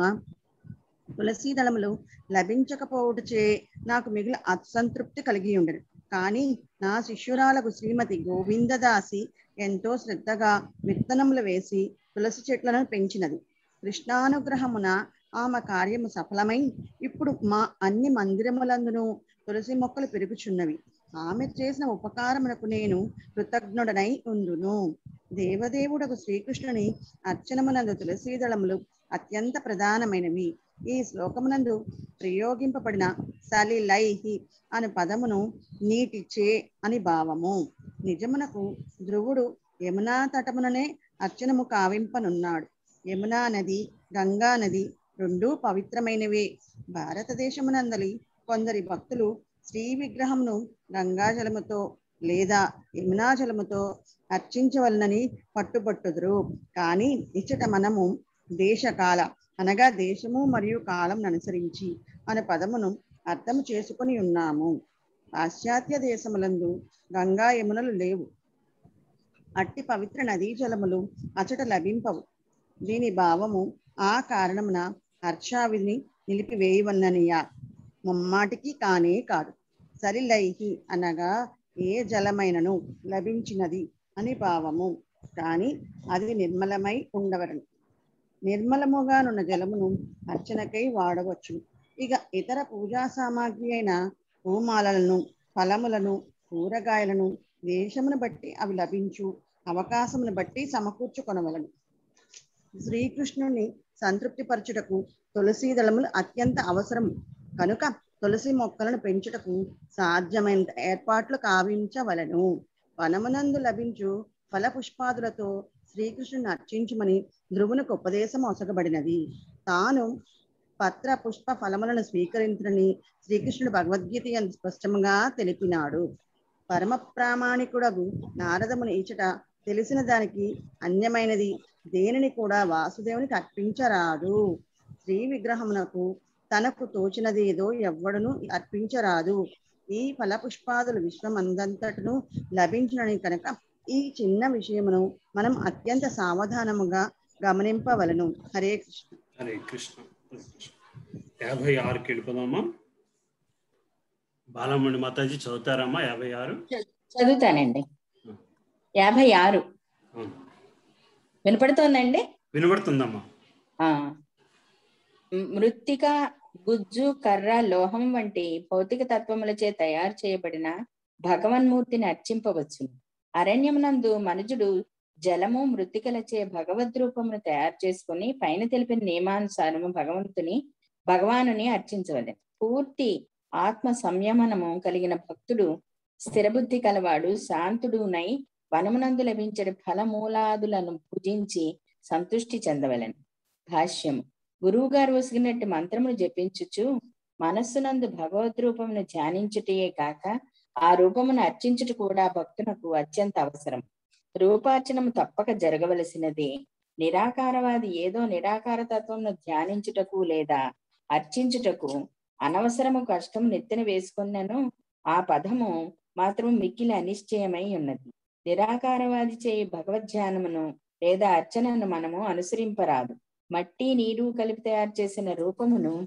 తులసీ దళములు లభించకపోవటచే నాకు మిగిలిన అసంతృప్తి కలిగి ఉండను కానీ నా శిష్యురాలకు శ్రీమతి గోవిందదాసి ఎంతో శ్రద్ధగా విత్తనములు వేసి తులసి చెట్లను పెంచినది కృష్ణానుగ్రహమున ఆమె కార్యము సఫలమై ఇప్పుడు మా అన్ని మందిరములందును తులసి మొక్కలు పెరుగుచున్నవి ఆమె చేసిన ఉపకారమునకు నేను కృతజ్ఞుడనై ఉందును దేవదేవుడకు శ్రీకృష్ణుని అర్చనమునందు తులసీ దళములు అత్యంత ప్రధానమైనవి ఈ శ్లోకమునందు ప్రయోగింపబడిన సలిలైహి అను పదమును నీటిచే అని భావము నిజమునకు ధ్రువుడు యమునా తటముననే అర్చనము కావింపనున్నాడు యమునా నది గంగా నది రెండూ పవిత్రమైనవే భారతదేశమునందలి కొందరి భక్తులు శ్రీ విగ్రహంను గంగాజలముతో లేదా యమునా జలముతో అర్చించవలనని పట్టుబట్టుదురు కానీ ఇచ్చట మనము దేశకాల అనగా దేశము మరియు కాలం అనుసరించి అనే పదమును అర్థం చేసుకుని ఉన్నాము పాశ్చాత్య దేశములందు గంగా యమునలు లేవు అట్టి పవిత్ర నదీ జలములు అచట లభింపవు దీని భావము ఆ కారణమున హర్షావిధిని నిలిపివేయవన్ననియా ముమ్మాటికి కానే కాదు సరిలైహి అనగా ఏ జలమైనను లభించినది అని భావము కానీ అది నిర్మలమై ఉండవలను నిర్మలముగానున్న జలమును అర్చనకై వాడవచ్చు ఇక ఇతర పూజా సామాగ్రి అయిన పూమాలలను ఫలములను కూరగాయలను దేశమును బట్టి అవి లభించు అవకాశమును బట్టి సమకూర్చుకొనవలను శ్రీకృష్ణుని సంతృప్తిపరచుటకు తులసీ దళములు అత్యంత అవసరం కనుక తులసి మొక్కలను పెంచుటకు సాధ్యమైనంత ఏర్పాట్లు కావించవలను వనమునందు లభించు ఫల పుష్పాదులతో శ్రీకృష్ణుని అర్చించుమని ధ్రువునికి ఉపదేశం అవసరబడినది తాను పత్ర పుష్ప ఫలములను స్వీకరించునని శ్రీకృష్ణుడు భగవద్గీత యందు స్పష్టంగా తెలిపినాడు పరమ ప్రామాణికుడగు నారదముని ఇచ్చట తెలిసిన దానికి అన్యమైనది దేనిని కూడా వాసుదేవునికి అర్పించరాదు శ్రీ విగ్రహమునకు తనకు తోచినదేదో ఎవ్వడును అర్పించరాదు ఈ ఫల పుష్పాదులు విశ్వమందంతటను లభించునని కనుక ఈ చిన్న విషయమును మనం అత్యంత సావధానముగా గమనింపవలను హరే కృష్ణ హరే కృష్ణ హరే కృష్ణ. యాభై ఆరుకి వెళ్ళిపోదామా బాలమణి మాతాజీ చదువుతారమ్మా యాభై ఆరు చదువుతానండి యాభై ఆరు అవును. వినపడుతోందండి వినబడుతుందమ్మా ఆ మృత్తిక గుజ్జు కర్ర లోహం వంటి భౌతిక తత్వములచే తయారు చేయబడిన భగవన్మూర్తిని అర్చింపవచ్చు అరణ్యమునందు మనుజుడు జలము మృత్తికలచే భగవద్ రూపమును తయారు చేసుకుని పైన తెలిపిన నియమానుసారము భగవంతుని భగవానుని అర్చించవలెను పూర్తి ఆత్మ సంయమనము కలిగిన భక్తుడు స్థిరబుద్ధి కలవాడు శాంతుడునై వనమునందు లభించే ఫలమూలాదులను భుజించి సంతృష్టి చెందవలెను భాష్యము గురువు గారు వసిగినట్టు మంత్రములు జపించుచు మనస్సునందు భగవద్ రూపమును ధ్యానించుటయే కాక ఆ రూపమును అర్చించుట కూడా భక్తునకు అత్యంత అవసరం రూపార్చనము తప్పక జరగవలసినది నిరాకారవాది ఏదో నిరాకార తత్వమును ధ్యానించుటకు లేదా అర్చించుటకు అనవసరము కష్టం నెత్తిన వేసుకున్నను ఆ పదము మాత్రం మిక్కిలి అనిశ్చయమై ఉన్నది నిరాకారవాది చేయి భగవద్ధ్యానమును లేదా అర్చనను మనము అనుసరింపరాదు మట్టి నీరు కలిపి తయారు చేసిన రూపమును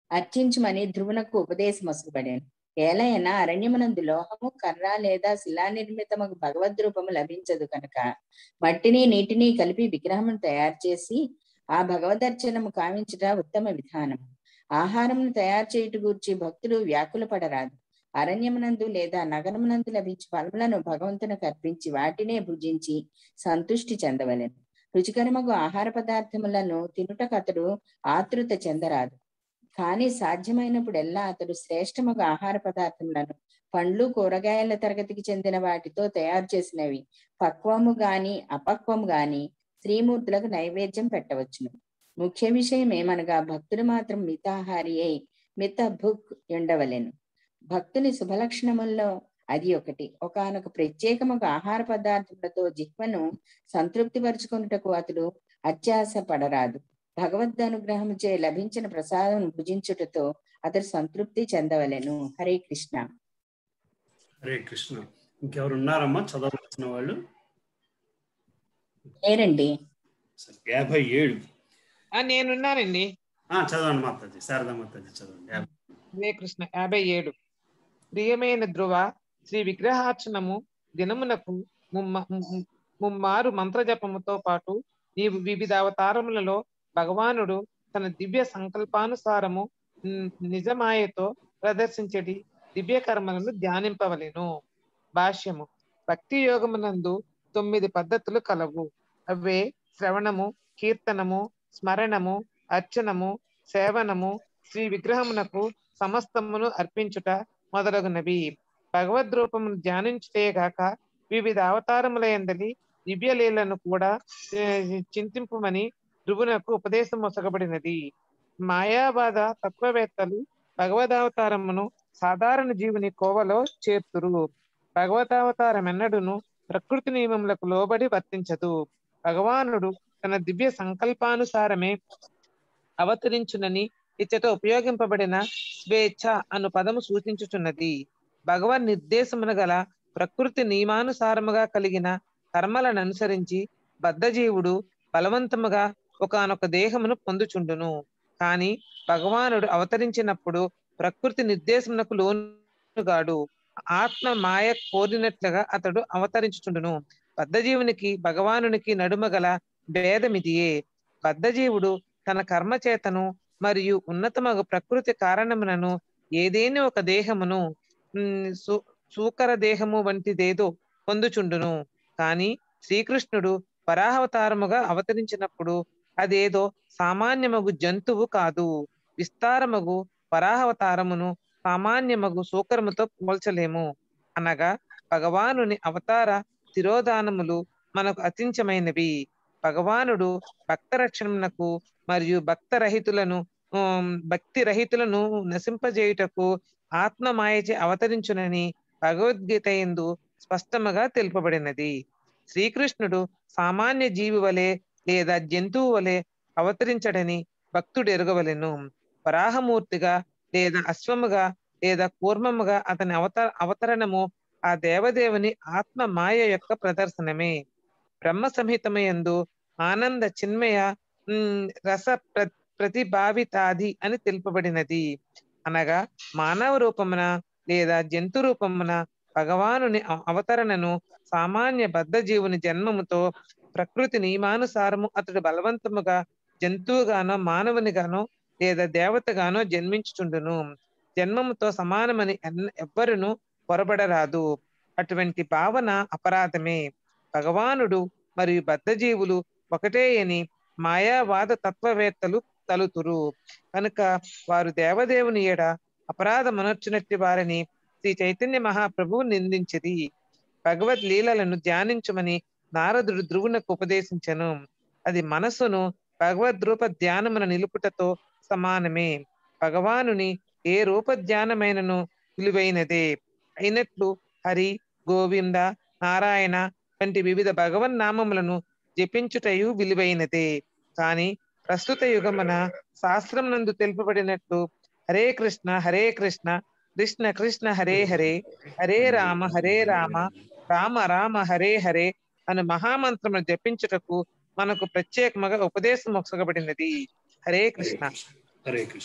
అర్చించుమని ధ్రువునకు ఉపదేశమొసగబడాను ఏలైనా అరణ్యమునందు లోహము కర్ర లేదా శిలా నిర్మితమగు భగవద్ రూపము లభించదు కనుక మట్టిని నీటిని కలిపి విగ్రహమును తయారు చేసి ఆ భగవదర్చనము కావించుట ఉత్తమ విధానం ఆహారమును తయారు చేయుట గూర్చి భక్తులు వ్యాకుల పడరాదు అరణ్యమునందు లేదా నగరమునందు లభించు ఫలములను భగవంతునికి అర్పించి వాటినే భుజించి సంతుష్టి చెందవలెను రుచికరమగు ఆహార పదార్థములను తినుటకు అతడు ఆతృత చెందరాదు కానీ సాధ్యమైనప్పుడెల్లా అతడు శ్రేష్టమగు ఆహార పదార్థములను పండ్లు కూరగాయల తరగతికి చెందిన వాటితో తయారు చేసినవి పక్వము గాని అపక్వము గాని శ్రీమూర్తులకు నైవేద్యం పెట్టవచ్చును ముఖ్య విషయం ఏమనగా భక్తుడు మాత్రం మితాహారి అయి మిత భుక్ ఉండవలెను భక్తుని శుభలక్షణముల్లో అది ఒకటి ఒకనొక ప్రత్యేకముగా ఆహార పదార్థములతో జిహ్వను సంతృప్తి పరుచుకున్నటకు అతడు అత్యాస పడరాదు భగవద్ అనుగ్రహముచే లభించిన ప్రసాదం భుజించుటతో అతడు సంతృప్తి చెందవలెను హరే కృష్ణ హరే కృష్ణ ఇంకెవరు ఉన్నారమ్మా చదవలసిన వాళ్ళు లేరండి సరే, యాభై ఏడు ఆ, నేనున్నానండి ఆ, చదవండి మాతాజీ శారదా మాతాజీ చదవండి యాభై హరే కృష్ణ యాభై ఏడు ప్రియమైన ధ్రువ శ్రీ విగ్రహార్చనము దినమునకు ముమ్మ ము- ముమ్మారు మంత్రజపముతో పాటు నీవు వివిధ అవతారములలో భగవానుడు తన దివ్య సంకల్పానుసారము న్- నిజమాయతో ప్రదర్శించడి దివ్య కర్మలను ధ్యానింపవలెను భాష్యము భక్తి యోగమునందు తొమ్మిది పద్ధతులు కలవు అవే శ్రవణము కీర్తనము స్మరణము అర్చనము సేవనము శ్రీ విగ్రహమునకు సమస్తమును అర్పించుట మొదలగునవి భగవద్ రూపమును ధ్యానించుటే గాక వివిధ అవతారముల ఎందలి దివ్యలీలను కూడా ఏ, చింతింపుమని ధ్రువునకు ఉపదేశం మొసగబడినది మాయావాద తత్వవేత్తలు భగవదావతారమును సాధారణ జీవుని కోవలో చేర్తురు భగవతావతారం ఎన్నడును ప్రకృతి నియమములకు లోబడి వర్తించదు భగవానుడు తన దివ్య సంకల్పానుసారమే అవతరించునని ఇచ్చట ఉపయోగింపబడిన స్వేచ్ఛ అను పదము సూచించుచున్నది భగవన్ నిర్దేశమున గల ప్రకృతి నియమానుసారముగా కలిగిన కర్మలను అనుసరించి బద్ధజీవుడు బలవంతముగా ఒకనొక దేహమును పొందుచుండును కాని భగవానుడు అవతరించినప్పుడు ప్రకృతి నిర్దేశమునకు లోనుగాడు ఆత్మ మాయ కోరినట్లుగా అతడు అవతరించుచుండును బద్ధజీవునికి భగవానునికి నడుమ గల భేదమిదియే బద్ధజీవుడు తన కర్మ చేతను మరియు ఉన్నతమగు ప్రకృతి కారణమునను ఏదేని ఒక దేహమును ఉమ్, సు- సూకర దేహము వంటిదేదో పొందుచుండును కాని శ్రీకృష్ణుడు వరాహవతారముగా అవతరించినప్పుడు అదేదో సామాన్యమగు జంతువు కాదు విస్తారమగు వరాహవతారమును సామాన్యమగు సూకరముతో పోల్చలేము అనగా భగవానుని అవతార తిరోధానములు మనకు అతించమైనవి భగవానుడు భక్త రక్షణకు మరియు భక్త రహితులను ఉమ్, భక్తి రహితులను నశింపజేయుటకు ఆత్మమాయచే అవతరించునని భగవద్గీత ఎందు స్పష్టముగా తెలుపబడినది శ్రీకృష్ణుడు సామాన్య జీవి వలె లేదా జంతువు వలె అవతరించడని భక్తుడు ఎరగవలెను వరాహమూర్తిగా లేదా అశ్వముగా లేదా కూర్మముగా అతని అవతార అవతరణము ఆ దేవదేవుని ఆత్మ మాయ యొక్క ప్రదర్శనమే బ్రహ్మ సంహితమయందు ఆనంద చిన్మయ ఉమ్, రస ప్ర ప్రతిభావితాది అని తెలుపబడినది అనగా మానవ రూపమున లేదా జంతు రూపమున భగవానుని అవ- అవతరణను సామాన్య బద్ధ జీవుని జన్మముతో ప్రకృతి నియమానుసారము అతడు బలవంతముగా జంతువుగానో మానవునిగానో లేదా దేవతగానో జన్మించుచుండును జన్మముతో సమానమని ఎన్న- ఎవ్వరును పొరబడరాదు అటువంటి భావన అపరాధమే భగవానుడు మరియు బద్ధజీవులు ఒకటే అని మాయావాద తత్వవేత్తలు తలుతురు కనుక వారు దేవదేవుని ఎడ అపరాధమనర్చునట్టి వారిని శ్రీ చైతన్య మహాప్రభువు నిందించిది భగవద్ లీలలను ధ్యానించమని నారదుడు ధ్రువునకు ఉపదేశించను అది మనస్సును భగవద్ రూప ధ్యానమున నిలుపుటతో సమానమే భగవానుని ఏ రూప ధ్యానమైనను విలువైనదే అయినట్లు హరి గోవింద నారాయణ వంటి వివిధ భగవన్ నామములను జపించుటయు విలువైనదే కాని ప్రస్తుత యుగమున శాస్త్రం నందు తెలుపబడినట్లు హరే కృష్ణ హరే కృష్ణ కృష్ణ కృష్ణ హరే హరే హరే రామ హరే రామ రామ రామ హరే హరే అను మహామంత్రమును జపించుటకు మనకు ప్రత్యేకముగా ఉపదేశం మొసగబడినది హరే కృష్ణ హరే కృష్ణ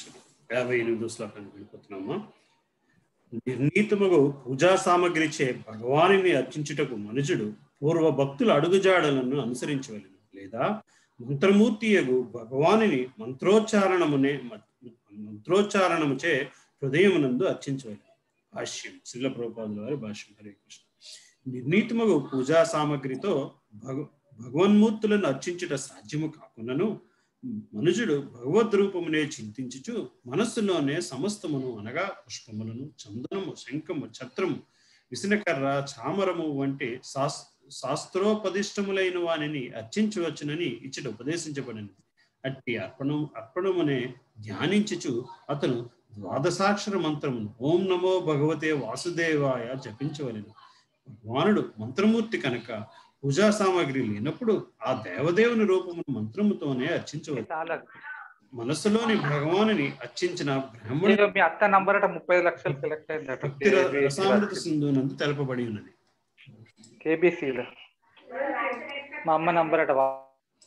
యాభై ఎనిమిదో శ్లోకానికి వెళ్ళిపోతున్నామా నిర్ణీతముగు పూజా సామగ్రిచే భగవాని అర్చించుటకు మనుషుడు పూర్వ భక్తుల అడుగుజాడలను అనుసరించవలను లేదా మంత్రమూర్తియగు భగవానిని మంత్రోచ్చారణమునే మంత్రోచ్చారణముచే హృదయమునందు అర్చించవలను భాష్యం శిల ప్రభుపాదుల వారి భాష్యం హరే కృష్ణ నిర్ణీతముగు పూజా సామగ్రితో భగ భగవన్మూర్తులను అర్చించుట సాధ్యము కాకుండాను మనుజుడు భగవద్ రూపమునే చింతించుచు మనస్సులోనే సమస్తమును అనగా పుష్పములను చందనము శంఖము ఛత్రము విసనకర్ర చామరము వంటి శాస్ శాస్త్రోపదిష్టములైన వానిని అర్చించవచ్చునని ఇచ్చట ఉపదేశించబడింది అట్టి అర్పణం అర్పణమునే ధ్యానించుచు అతను ద్వాదశాక్షర మంత్రమును ఓం నమో భగవతే వాసుదేవాయ జపించవలెను భగవానుడు మంత్రమూర్తి కనుక పూజా సామాగ్రి లేనప్పుడు ఆ దేవదేవుని రూపమును మంత్రముతోనే అర్చించవచ్చు మనస్సులోని భగవానుని అర్చించిన బ్రాహ్మణ ఇదిగో మీ అత్త నంబర్ అట ముప్పై లక్షలు సెలెక్ట్ అయిందట భక్తి ర- రసామృత సింధు నందు తెలపబడి ఉన్నది కేబీసీలో మా అమ్మ నంబర్ అట వా-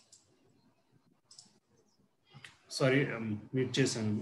సారీ మీట్ చేశాను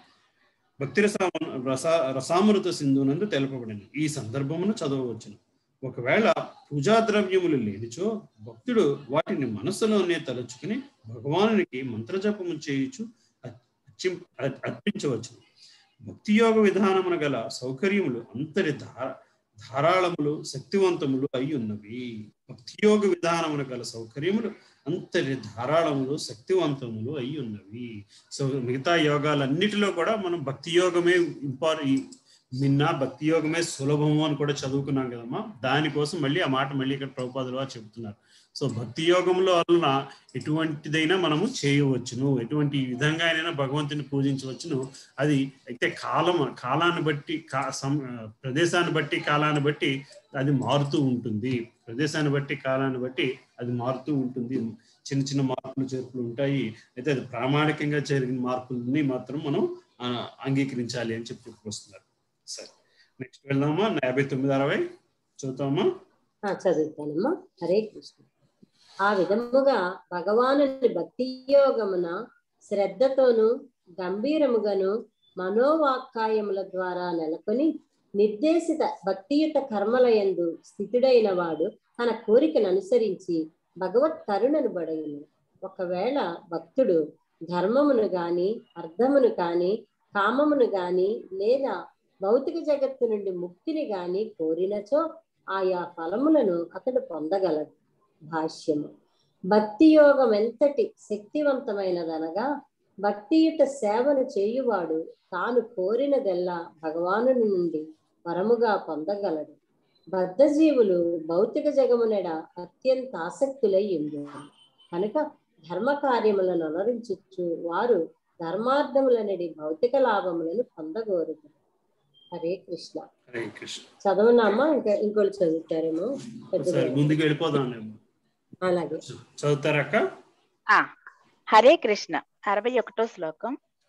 భక్తి రసా రస రసామృత సింధు నందు తెలపబడింది ఈ సందర్భమును చదవవచ్చును ఒకవేళ పూజా ద్రవ్యములు లేనిచో భక్తుడు వాటిని మనస్సులోనే తలుచుకుని భగవానునికి మంత్రజపము చేయుచు అర్చిం- అర్- అర్పించవచ్చు భక్తి యోగ విధానమున గల సౌకర్యములు అంతరి ధార ధారాళములు శక్తివంతములు అయి ఉన్నవి భక్తి యోగ విధానమున గల సౌకర్యములు అంతరి ధారాళములు శక్తివంతములు అయి ఉన్నవి సో మిగతా యోగాలన్నిటిలో కూడా మనం భక్తి యోగమే ఇంపార్ నిన్న భక్తి యోగమే సులభము అని కూడా చదువుకున్నాం కదమ్మా దానికోసం మళ్ళీ ఆ మాట మళ్ళీ ఇక్కడ ప్రభుపాదులు వారు చెబుతున్నారు సో భక్తి యోగంలో వలన ఎటువంటిదైనా మనము చేయవచ్చును ఎటువంటి విధంగా అయినా భగవంతుని పూజించవచ్చును అది అయితే కాలం కాలాన్ని బట్టి కా సం ప్రదేశాన్ని బట్టి కాలాన్ని బట్టి అది మారుతూ ఉంటుంది ప్రదేశాన్ని బట్టి కాలాన్ని బట్టి అది మారుతూ ఉంటుంది చిన్న చిన్న మార్పులు చేర్పులు ఉంటాయి అయితే అది ప్రామాణికంగా జరిగిన మార్పుల్ని మాత్రం మనం ఆ, అంగీకరించాలి అని చెప్పి వస్తున్నారు సరే నెక్స్ట్ వెళ్దామా యాభై తొమ్మిది అరవై చదువుతామా ఆ, చదువుతానమ్మా హరే కృష్ణ ఆ విధముగా భగవానుని భక్తి యోగమున శ్రద్ధతోను గంభీరముగాను మనోవాక్కాయముల ద్వారా నెలకొని నిర్దేశిత భక్తియుత కర్మలయందు స్థితుడైన వాడు తన కోరికను అనుసరించి భగవత్ కరుణను బడయును ఒకవేళ భక్తుడు ధర్మమును గాని అర్థమును కాని కామమును గాని లేదా భౌతిక జగత్తు నుండి ముక్తిని గాని కోరినచో ఆయా ఫలములను అతడు పొందగలడు భాష్యము భక్తి యోగం ఎంతటి శక్తివంతమైనదనగా భక్తియుత సేవను చేయువాడు తాను కోరినదెల్లా భగవాను నుండి వరముగా పొందగలడు బద్ధజీవులు భౌతిక జగమునెడ అత్యంత ఆసక్తులై ఉండారు కనుక ధర్మ కార్యములను అనరించు వారు ధర్మార్థములనడి భౌతిక లాభములను పొందగోరుతారు హరే కృష్ణ హరే కృష్ణ చదవనామా ఇంకా ఇంకోళ్ళు చదువుతారేమో పెద్దగా సరే ముందుకు వెళ్ళిపోదాం అలాగే చదువుతారక్క ఆ హరే కృష్ణ అరవై ఒకటో శ్లోకం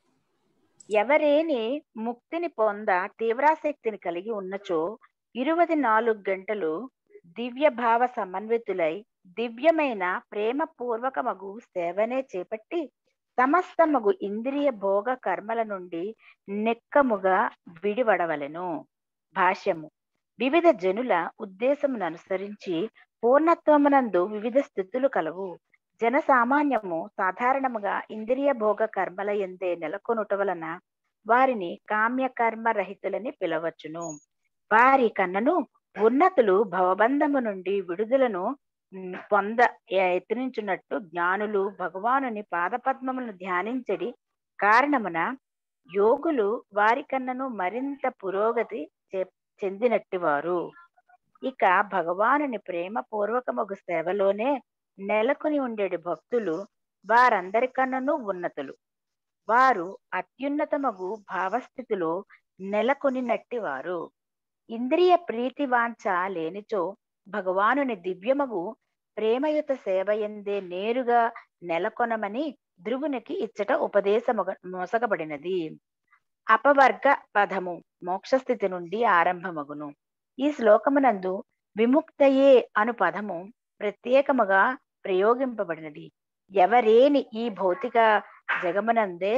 ఎవరేని ముక్తిని పొంద తీవ్రాసక్తిని కలిగి ఉన్నచో ఇరువది నాలుగు గంటలు దివ్య భావ సమన్వితులై దివ్యమైన ప్రేమ పూర్వకమగు సేవనే చేపట్టి సమస్తమగు ఇంద్రియ భోగ కర్మల నుండి నెక్కముగా విడివడవలెను భాష్యము వివిధ జనుల ఉద్దేశమును అనుసరించి పూర్ణత్వమునందు వివిధ స్థితులు కలవు జన సామాన్యము సాధారణముగా ఇంద్రియ భోగ కర్మల ఎందే నెలకొనుట వలన వారిని కామ్య కర్మ రహితులని పిలవచ్చును వారి కన్నను ఉన్నతులు భవబంధము నుండి విడుదలను ఉమ్, పొంద యత్నించున్నట్టు జ్ఞానులు భగవానుని పాదపద్మములను ధ్యానించడి కారణమున యోగులు వారి కన్నను మరింత పురోగతి చె- చెందినట్టి వారు ఇక భగవానుని ప్రేమ పూర్వకమగు సేవలోనే నెలకొని ఉండేటి భక్తులు వారందరికన్నను ఉన్నతులు వారు అత్యున్నతమగు భావస్థితిలో నెలకొనినట్టి వారు ఇంద్రియ ప్రీతి వాంఛ లేనిచో భగవానుని దివ్యమగు ప్రేమయుత సేవ ఎందే నేరుగా నెలకొనమని ధ్రువునికి ఇచ్చట ఉపదేశముగ మోసగబడినది అపవర్గ పదము మోక్షస్థితి నుండి ఆరంభమగును ఈ శ్లోకమునందు విముక్తయే అను పదము ప్రత్యేకముగా ప్రయోగింపబడినది ఎవరేని ఈ భౌతిక జగమునందే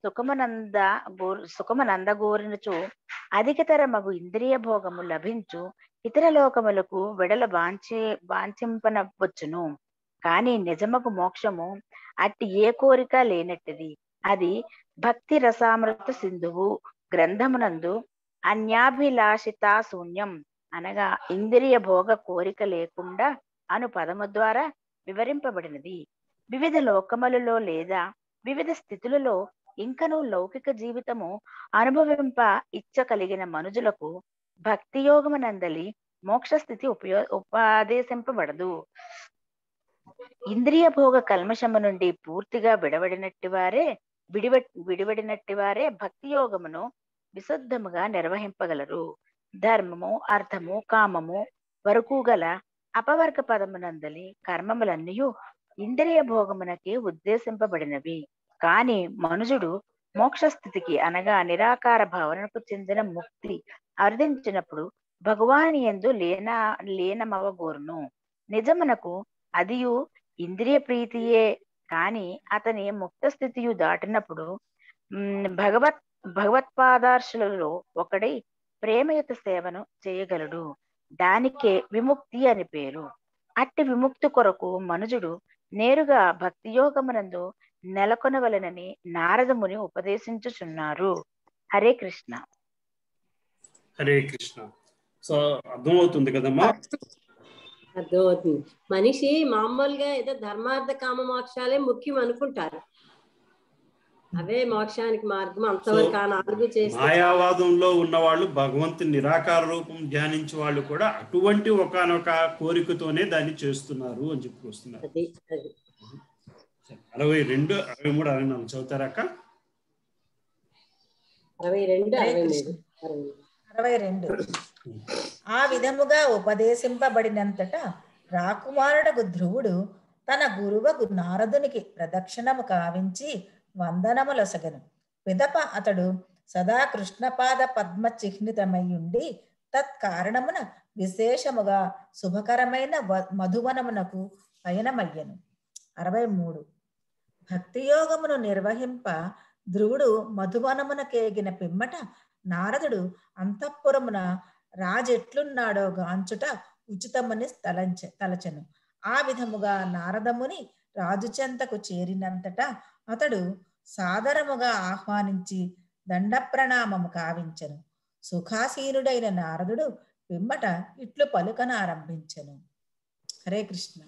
సుఖమనంద గోరు సుఖమనంద గోరినచు అధికతర మగు ఇంద్రియ భోగము లభించు ఇతర లోకములకు వెడల వాంఛే వాంఛింపనవచ్చును కానీ నిజమగు మోక్షము అట్టి ఏ కోరిక లేనట్టిది అది భక్తి రసామృత సింధువు గ్రంథమునందు అన్యాభిలాషితా శూన్యం అనగా ఇంద్రియ భోగ కోరిక లేకుండా అను పదము ద్వారా వివరింపబడినది వివిధ లోకములలో లేదా వివిధ స్థితులలో ఇంకనూ లౌకిక జీవితము అనుభవింప ఇచ్చ కలిగిన మనుజులకు భక్తి యోగమునందలి మోక్ష స్థితి ఉపయో ఉపదేశింపబడదు ఇంద్రియ భోగ కల్మషము నుండి పూర్తిగా విడవడినట్టి వారే విడివ విడివడినట్టి వారే భక్తి యోగమును విశుద్ధముగా నిర్వహింపగలరు ధర్మము అర్థము కామము వరకు గల అపవర్గ పదమునందలి కర్మములన్నీ ఇంద్రియ భోగమునకి ఉద్దేశింపబడినవి కాని మనుజుడు మోక్ష స్థితికి అనగా నిరాకార భావనకు చెందిన ముక్తి అర్థించినప్పుడు భగవాని ఎందు లేన లీనమవగోరును నిజమునకు అదియు ఇంద్రియ ప్రీతియే కాని అతని ముక్త స్థితియు దాటినప్పుడు ఉమ్, భగవత్ భగవత్పాదార్శులలో ఒకడై ప్రేమయుత సేవను చేయగలడు దానికే విముక్తి అని పేరు అట్టి విముక్తి కొరకు మనుజుడు నేరుగా భక్తి యోగమునందు నెలకొనవలెనని నారదముని ఉపదేశించుచున్నారు హరే కృష్ణ హరే కృష్ణ సో అర్థమవుతుంది కదమ్మా అర్థమవుతుంది మనిషి మామూలుగా ఏదో ధర్మార్థ కామ మోక్షాలే ముఖ్యం అనుకుంటారు అవే మోక్షానికి మార్గం అంతవరకు ఆ నాలుగు చేస్తే మాయావాదంలో ఉన్న వాళ్ళు భగవంతుని నిరాకార రూపం ధ్యానించే వాళ్ళు కూడా అటువంటి ఒకనొక కోరికతోనే దాన్ని చేస్తున్నారు అని చెప్పి వస్తున్నారు అది అది అరవై రెండు అరవై మూడు అరవై నాలుగు చదువుతారాక అరవై రెండు హరే అరవై కృష్ణ. మూడు అరవై మూడు. అరవై రెండు ఆ విధముగా ఉపదేశింపబడినంతట రాకుమారుడకు ధ్రువుడు తన గురువకు నారదునికి ప్రదక్షిణము కావించి వందనములొసగను పిదప అతడు సదా కృష్ణపాద పద్మ చిహ్నితమయ్యుండి తత్కారణమున విశేషముగా శుభకరమైన వ- మధువనమునకు పయనమయ్యను అరవై మూడు భక్తి యోగమును నిర్వహింప ధ్రువుడు మధువనమునకేగిన పిమ్మట నారదుడు అంతఃపురమున రాజెట్లున్నాడో గాంచుట ఉచితమని తలంచ తలచెను ఆ విధముగా నారదముని రాజు చెంతకు చేరినంతట అతడు సాదరముగా ఆహ్వానించి దండ ప్రణామము కావించెను సుఖాసీనుడైన నారదుడు పిమ్మట ఇట్లు పలుకనారంభించెను హరే కృష్ణ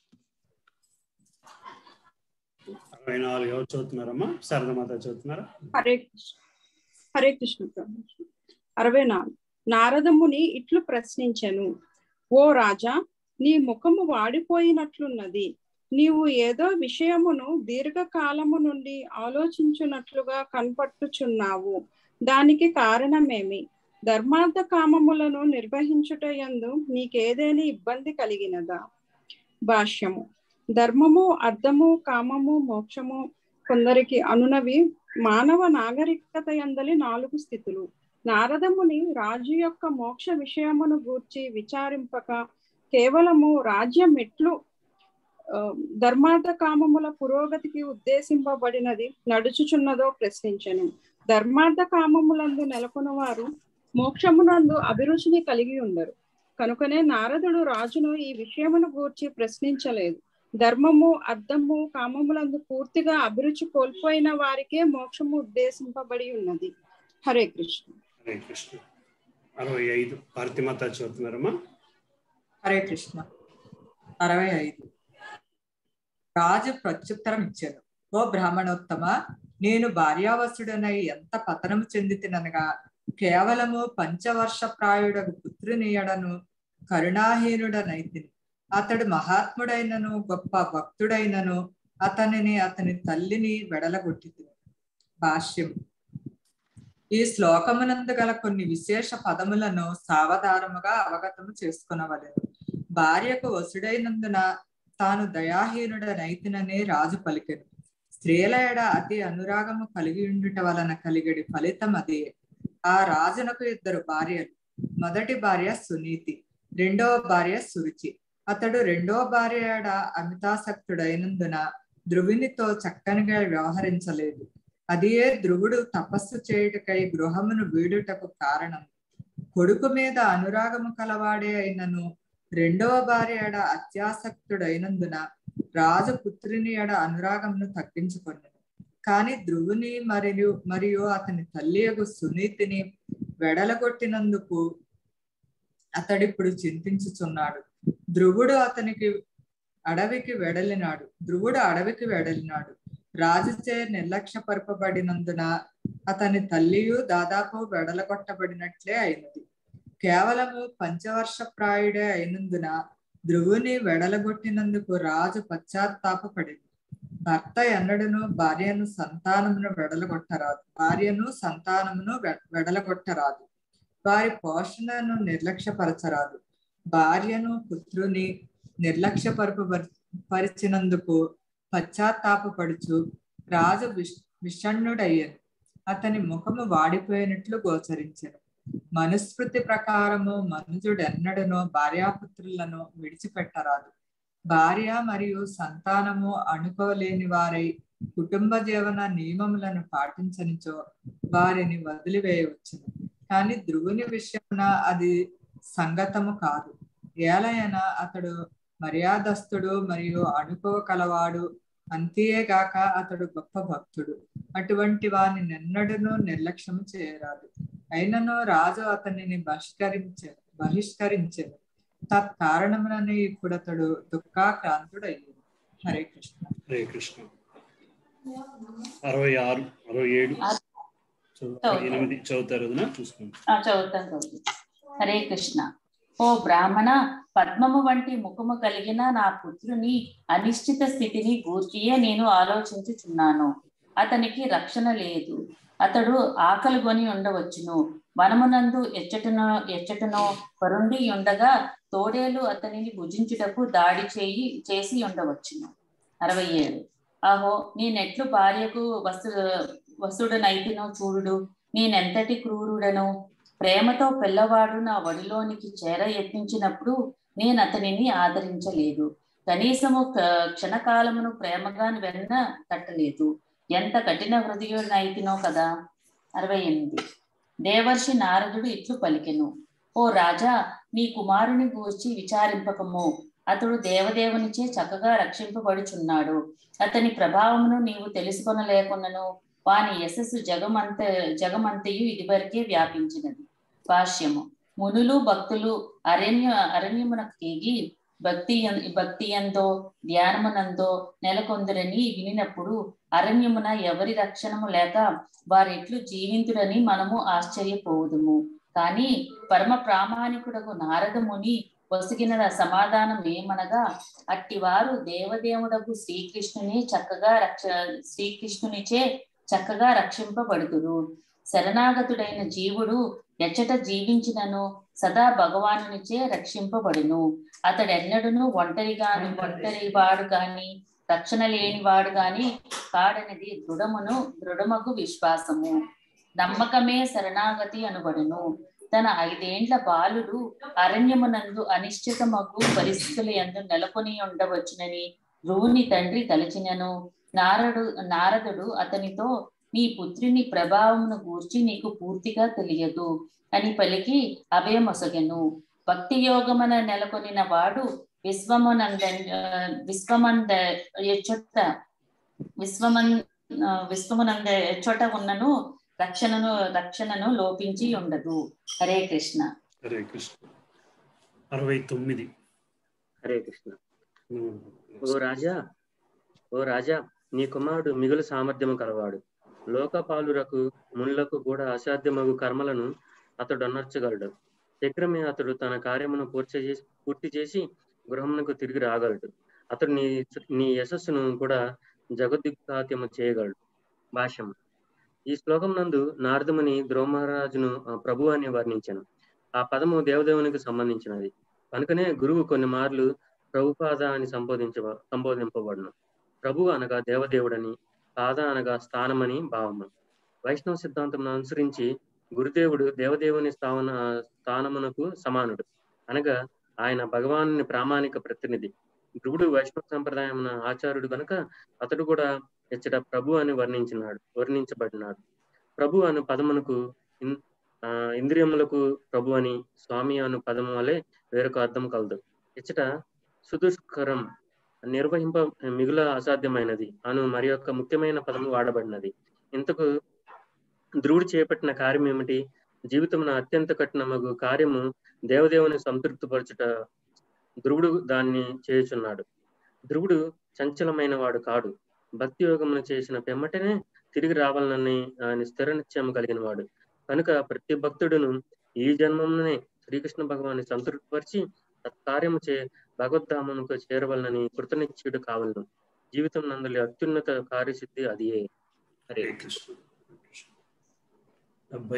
అరవై నాలుగు ఎవరు చదువుతున్నారమ్మా శారదమాత చదువుతున్నారా హరే కృష్ణ హరే కృష్ణ ప్రభు అరవై నాలుగు నారదముని ఇట్లు ప్రశ్నించెను ఓ రాజా నీ ముఖము వాడిపోయినట్లున్నది నీవు ఏదో విషయమును దీర్ఘకాలము నుండి ఆలోచించున్నట్లుగా కనపట్టుచున్నావు దానికి కారణమేమి ధర్మార్థ కామములను నిర్వహించుట యందు నీకేదేని ఇబ్బంది కలిగినదా భాష్యము ధర్మము అర్థము కామము మోక్షము కొందరికి అనునవి మానవ నాగరికత యందలి నాలుగు స్థితులు నారదముని రాజు యొక్క మోక్ష విషయమును గూర్చి విచారింపక కేవలము రాజ్యం ఎట్లు ఆ, ధర్మార్థ కామముల పురోగతికి ఉద్దేశింపబడినది నడుచుచున్నదో ప్రశ్నించను ధర్మార్థ కామములందు నెలకొన్న వారు మోక్షమునందు అభిరుచిని కలిగి ఉండరు కనుకనే నారదుడు రాజును ఈ విషయమును గూర్చి ప్రశ్నించలేదు ధర్మము అర్థము కామములందు పూర్తిగా అభిరుచి కోల్పోయిన వారికే మోక్షము ఉద్దేశింపబడి ఉన్నది హరే కృష్ణ హరే కృష్ణ అరవై ఐదు భారతిమాత చదువుతున్నారమ్మా హరే కృష్ణ అరవై ఐదు రాజు ప్రత్యుత్తరం ఇచ్చాడు ఓ బ్రాహ్మణోత్తమ నేను భార్యావసుడనై ఎంత పతనము చెందితిననగా కేవలము పంచవర్ష ప్రాయుడకు పుత్రునియడను కరుణాహీనుడనైతిని అతడు మహాత్ముడైనను గొప్ప భక్తుడైనను అతనిని అతని తల్లిని వెడలగొట్టింది భాష్యం ఈ శ్లోకమునందు గల కొన్ని విశేష పదములను సావధానముగా అవగతము చేసుకునవలెను భార్యకు వసుడైనందున తాను దయాహీనుడనైతినని రాజు పలికెను స్త్రీల ఎడ అతి అనురాగము కలిగి ఉండుట వలన కలిగడి ఫలితం అదే ఆ రాజునకు ఇద్దరు భార్యలు మొదటి భార్య సునీతి రెండవ భార్య సురుచి అతడు రెండవ భార్య ఎడ అమితాసక్తుడైనందున ధ్రువినితో చక్కనిగా వ్యవహరించలేదు అదియే ధ్రువుడు తపస్సు చేయుటకై గృహమును వీడుటకు కారణం కొడుకు మీద అనురాగము కలవాడే అయినను రెండవ భార్య ఎడ అత్యాసక్తుడైనందున రాజపుత్రుని ఎడ అనురాగమును తగ్గించుకొనెను కాని ధ్రువుని మరియు మరియు అతని తల్లియగు సునీతిని వెడలగొట్టినందుకు అతడిప్పుడు చింతించుచున్నాడు ధ్రువుడు అతనికి అడవికి వెడలినాడు ధ్రువుడు అడవికి వెడలినాడు రాజుచే నిర్లక్ష్యపరపబడినందున అతని తల్లియు దాదాపు వెడలగొట్టబడినట్లే అయినది కేవలము పంచవర్ష ప్రాయుడే అయినందున ధ్రువుని వెడలగొట్టినందుకు రాజు పశ్చాత్తాపపడింది భర్త ఎన్నడను భార్యను సంతానమును వెడలగొట్టరాదు భార్యను సంతానమును వెడలగొట్టరాదు వారి పోషణను నిర్లక్ష్యపరచరాదు భార్యను పుత్రుని నిర్లక్ష్యపరప పరిచినందుకు పశ్చాత్తాపపడుచు రాజు విష్ విషణ్ణుడయ్యను అతని ముఖము వాడిపోయినట్లు గోచరించెను మనుస్మృతి ప్రకారము మనుజుడెన్నడనో భార్యాపుత్రులను విడిచిపెట్టరాదు భార్య మరియు సంతానము అనుకోలేని వారై కుటుంబ జీవన నియమములను పాటించనిచో వారిని వదిలివేయవచ్చును కానీ ధ్రువుని విషయమున అది సంగతము కాదు ఏలైనా అతడు మర్యాదస్తుడు మరియు అనుభవ కలవాడు అంతేగాక అతడు గొప్ప భక్తుడు అటువంటి వాని నిన్నడును నిర్లక్ష్యము చేయరాదు అయినను రాజు అతనిని బహిష్కరించారు బహిష్కరించారు తత్కారణమునని ఇప్పుడు అతడు దుఃఖాక్రాంతుడయ్యాడు హరే కృష్ణ హరే కృష్ణ అరవై ఆరు అరవై ఏడు అరవై ఎనిమిది చదువుతారు వదినా చూసుకోండి ఆ, చదువుతాను చదువుతాను హరే కృష్ణ ఓ బ్రాహ్మణ పద్మము వంటి ముఖము కలిగిన నా పుత్రుని అనిశ్చిత స్థితిని గూర్చియే నేను ఆలోచించుచున్నాను అతనికి రక్షణ లేదు అతడు ఆకలి కొని ఉండవచ్చును వనమునందు ఎచ్చటనో ఎచ్చటనో పరుండి ఉండగా తోడేలు అతనిని భుజించుటకు దాడి చేయి చేసి ఉండవచ్చును అరవై ఏడు ఆహో నేనెట్లు భార్యకు వసు వసుడనైతినో చూడుడు నేనెంతటి క్రూరుడను ప్రేమతో పిల్లవాడు నా వడిలోనికి చేర యత్నించినప్పుడు నేను అతనిని ఆదరించలేదు కనీసము క- క్షణకాలమును ప్రేమగా వెన్న తట్టలేదు ఎంత కఠిన హృదయుడనైతినో కదా అరవై ఎనిమిది దేవర్షి నారదుడు ఇట్లు పలికెను ఓ రాజా నీ కుమారుని గూర్చి విచారింపకము అతడు దేవదేవునిచే చక్కగా రక్షింపబడుచున్నాడు అతని ప్రభావమును నీవు తెలుసుకొనలేకున్నను వాని యశస్సు జగమంత జగమంతయు ఇదివరకే వ్యాపించినది భాష్యము మునులు భక్తులు అరణ్య అరణ్యమునకు కేగి భక్తి యం- భక్తి ఎందో ధ్యానమునందో నెలకొందరని వినినప్పుడు అరణ్యమున ఎవరి రక్షణము లేక వారెట్లు జీవింతుడని మనము ఆశ్చర్యపోవుదుము కానీ పరమ ప్రామాణికుడకు నారద ముని పొసిగిన సమాధానం ఏమనగా అట్టివారు దేవదేవుడకు శ్రీకృష్ణుని చక్కగా రక్ష శ్రీకృష్ణునిచే చక్కగా రక్షింపబడుదురు శరణాగతుడైన జీవుడు ఎచ్చట జీవించినను సదా భగవానునిచే రక్షింపబడును అతడెన్నడును ఒంటరిగాని ఒంటరి వాడు గాని రక్షణ లేని వాడు గాని కాడనిది దృఢమును దృఢమగు విశ్వాసము నమ్మకమే శరణాగతి అనబడును తన ఐదేండ్ల బాలుడు అరణ్యమునందు అనిశ్చితమగు పరిస్థితుల యందు నెలకొని ఉండవచ్చునని ధ్రువుని తండ్రి తలచినను నారడు నారదుడు అతనితో నీ పుత్రుని ప్రభావమును గూర్చి నీకు పూర్తిగా తెలియదు అని పలికి అభయమొసగెను భక్తి యోగమున నెలకొనిన వాడు విశ్వమునంద విశ్వమంద ఎచ్చొట్ట విశ్వమన్ ఆ, విశ్వమునంద ఎచ్చోట ఉన్నను రక్షణను రక్షణను లోపించి ఉండదు హరే కృష్ణ హరే కృష్ణ అరవై తొమ్మిది హరే కృష్ణ ఓ రాజా ఓ రాజా నీ కుమారుడు మిగులు సామర్థ్యము కలవాడు లోకపాలురకు మునులకు కూడా అసాధ్యమగు కర్మలను అతడు అనర్చగలడు శీఘ్రమే అతడు తన కార్యమును పూర్తి చేసి పూర్తి చేసి గృహమునకు తిరిగి రాగలడు అతడు నీ నీ యశస్సును కూడా జగద్దిగ్ఘాత్యము చేయగలడు భాష్యం ఈ శ్లోకం నందు నారదముని ద్రోమహారాజును ఆ, ప్రభు అని వర్ణించను ఆ పదము దేవదేవునికి సంబంధించినది కనుకనే గురువు కొన్ని మార్లు ప్రభుపాద అని సంబోధించ సంబోధింపబడును ప్రభు అనగా దేవదేవుడని పాద అనగా స్థానమని భావము వైష్ణవ సిద్ధాంతం అనుసరించి గురుదేవుడు దేవదేవుని స్థావన స్థానమునకు సమానుడు అనగా ఆయన భగవాను ప్రామాణిక ప్రతినిధి ధ్రువుడు వైష్ణవ సంప్రదాయమున ఆచార్యుడు కనుక అతడు కూడా ఇచ్చట ప్రభు అని వర్ణించినాడు వర్ణించబడినాడు ప్రభు అను పదమునకు ఇన్- ఆ, ఇంద్రియములకు ప్రభు అని స్వామి అను పదము వలె వేరొక అర్థం కలదు ఇచ్చట సుదుష్కరం నిర్వహింప మిగుల అసాధ్యమైనది అను మరి యొక్క ముఖ్యమైన పదము వాడబడినది ఇంతకు ధ్రువుడు చేపట్టిన కార్యం ఏమిటి జీవితమున అత్యంత కఠినమగు కార్యము దేవదేవుని సంతృప్తిపరచుట ధ్రువుడు దాన్ని చేయుచున్నాడు ధ్రువుడు చంచలమైన వాడు కాడు భక్తి యోగమును చేసిన పిమ్మటనే తిరిగి రావాలని ఆయన స్థిర నిశ్చయం కలిగిన వాడు కనుక ప్రతి భక్తుడును ఈ జన్మమునే శ్రీకృష్ణ భగవాన్ని సంతృప్తిపరిచి తత్కార్యము చే భగవద్ధామముకు చేరవలనని కృతనిశ్చయుడు కావలను జీవితం నందలి అత్యున్నత కార్యసిద్ధి అదియే హరే కృష్ణ డెబ్బై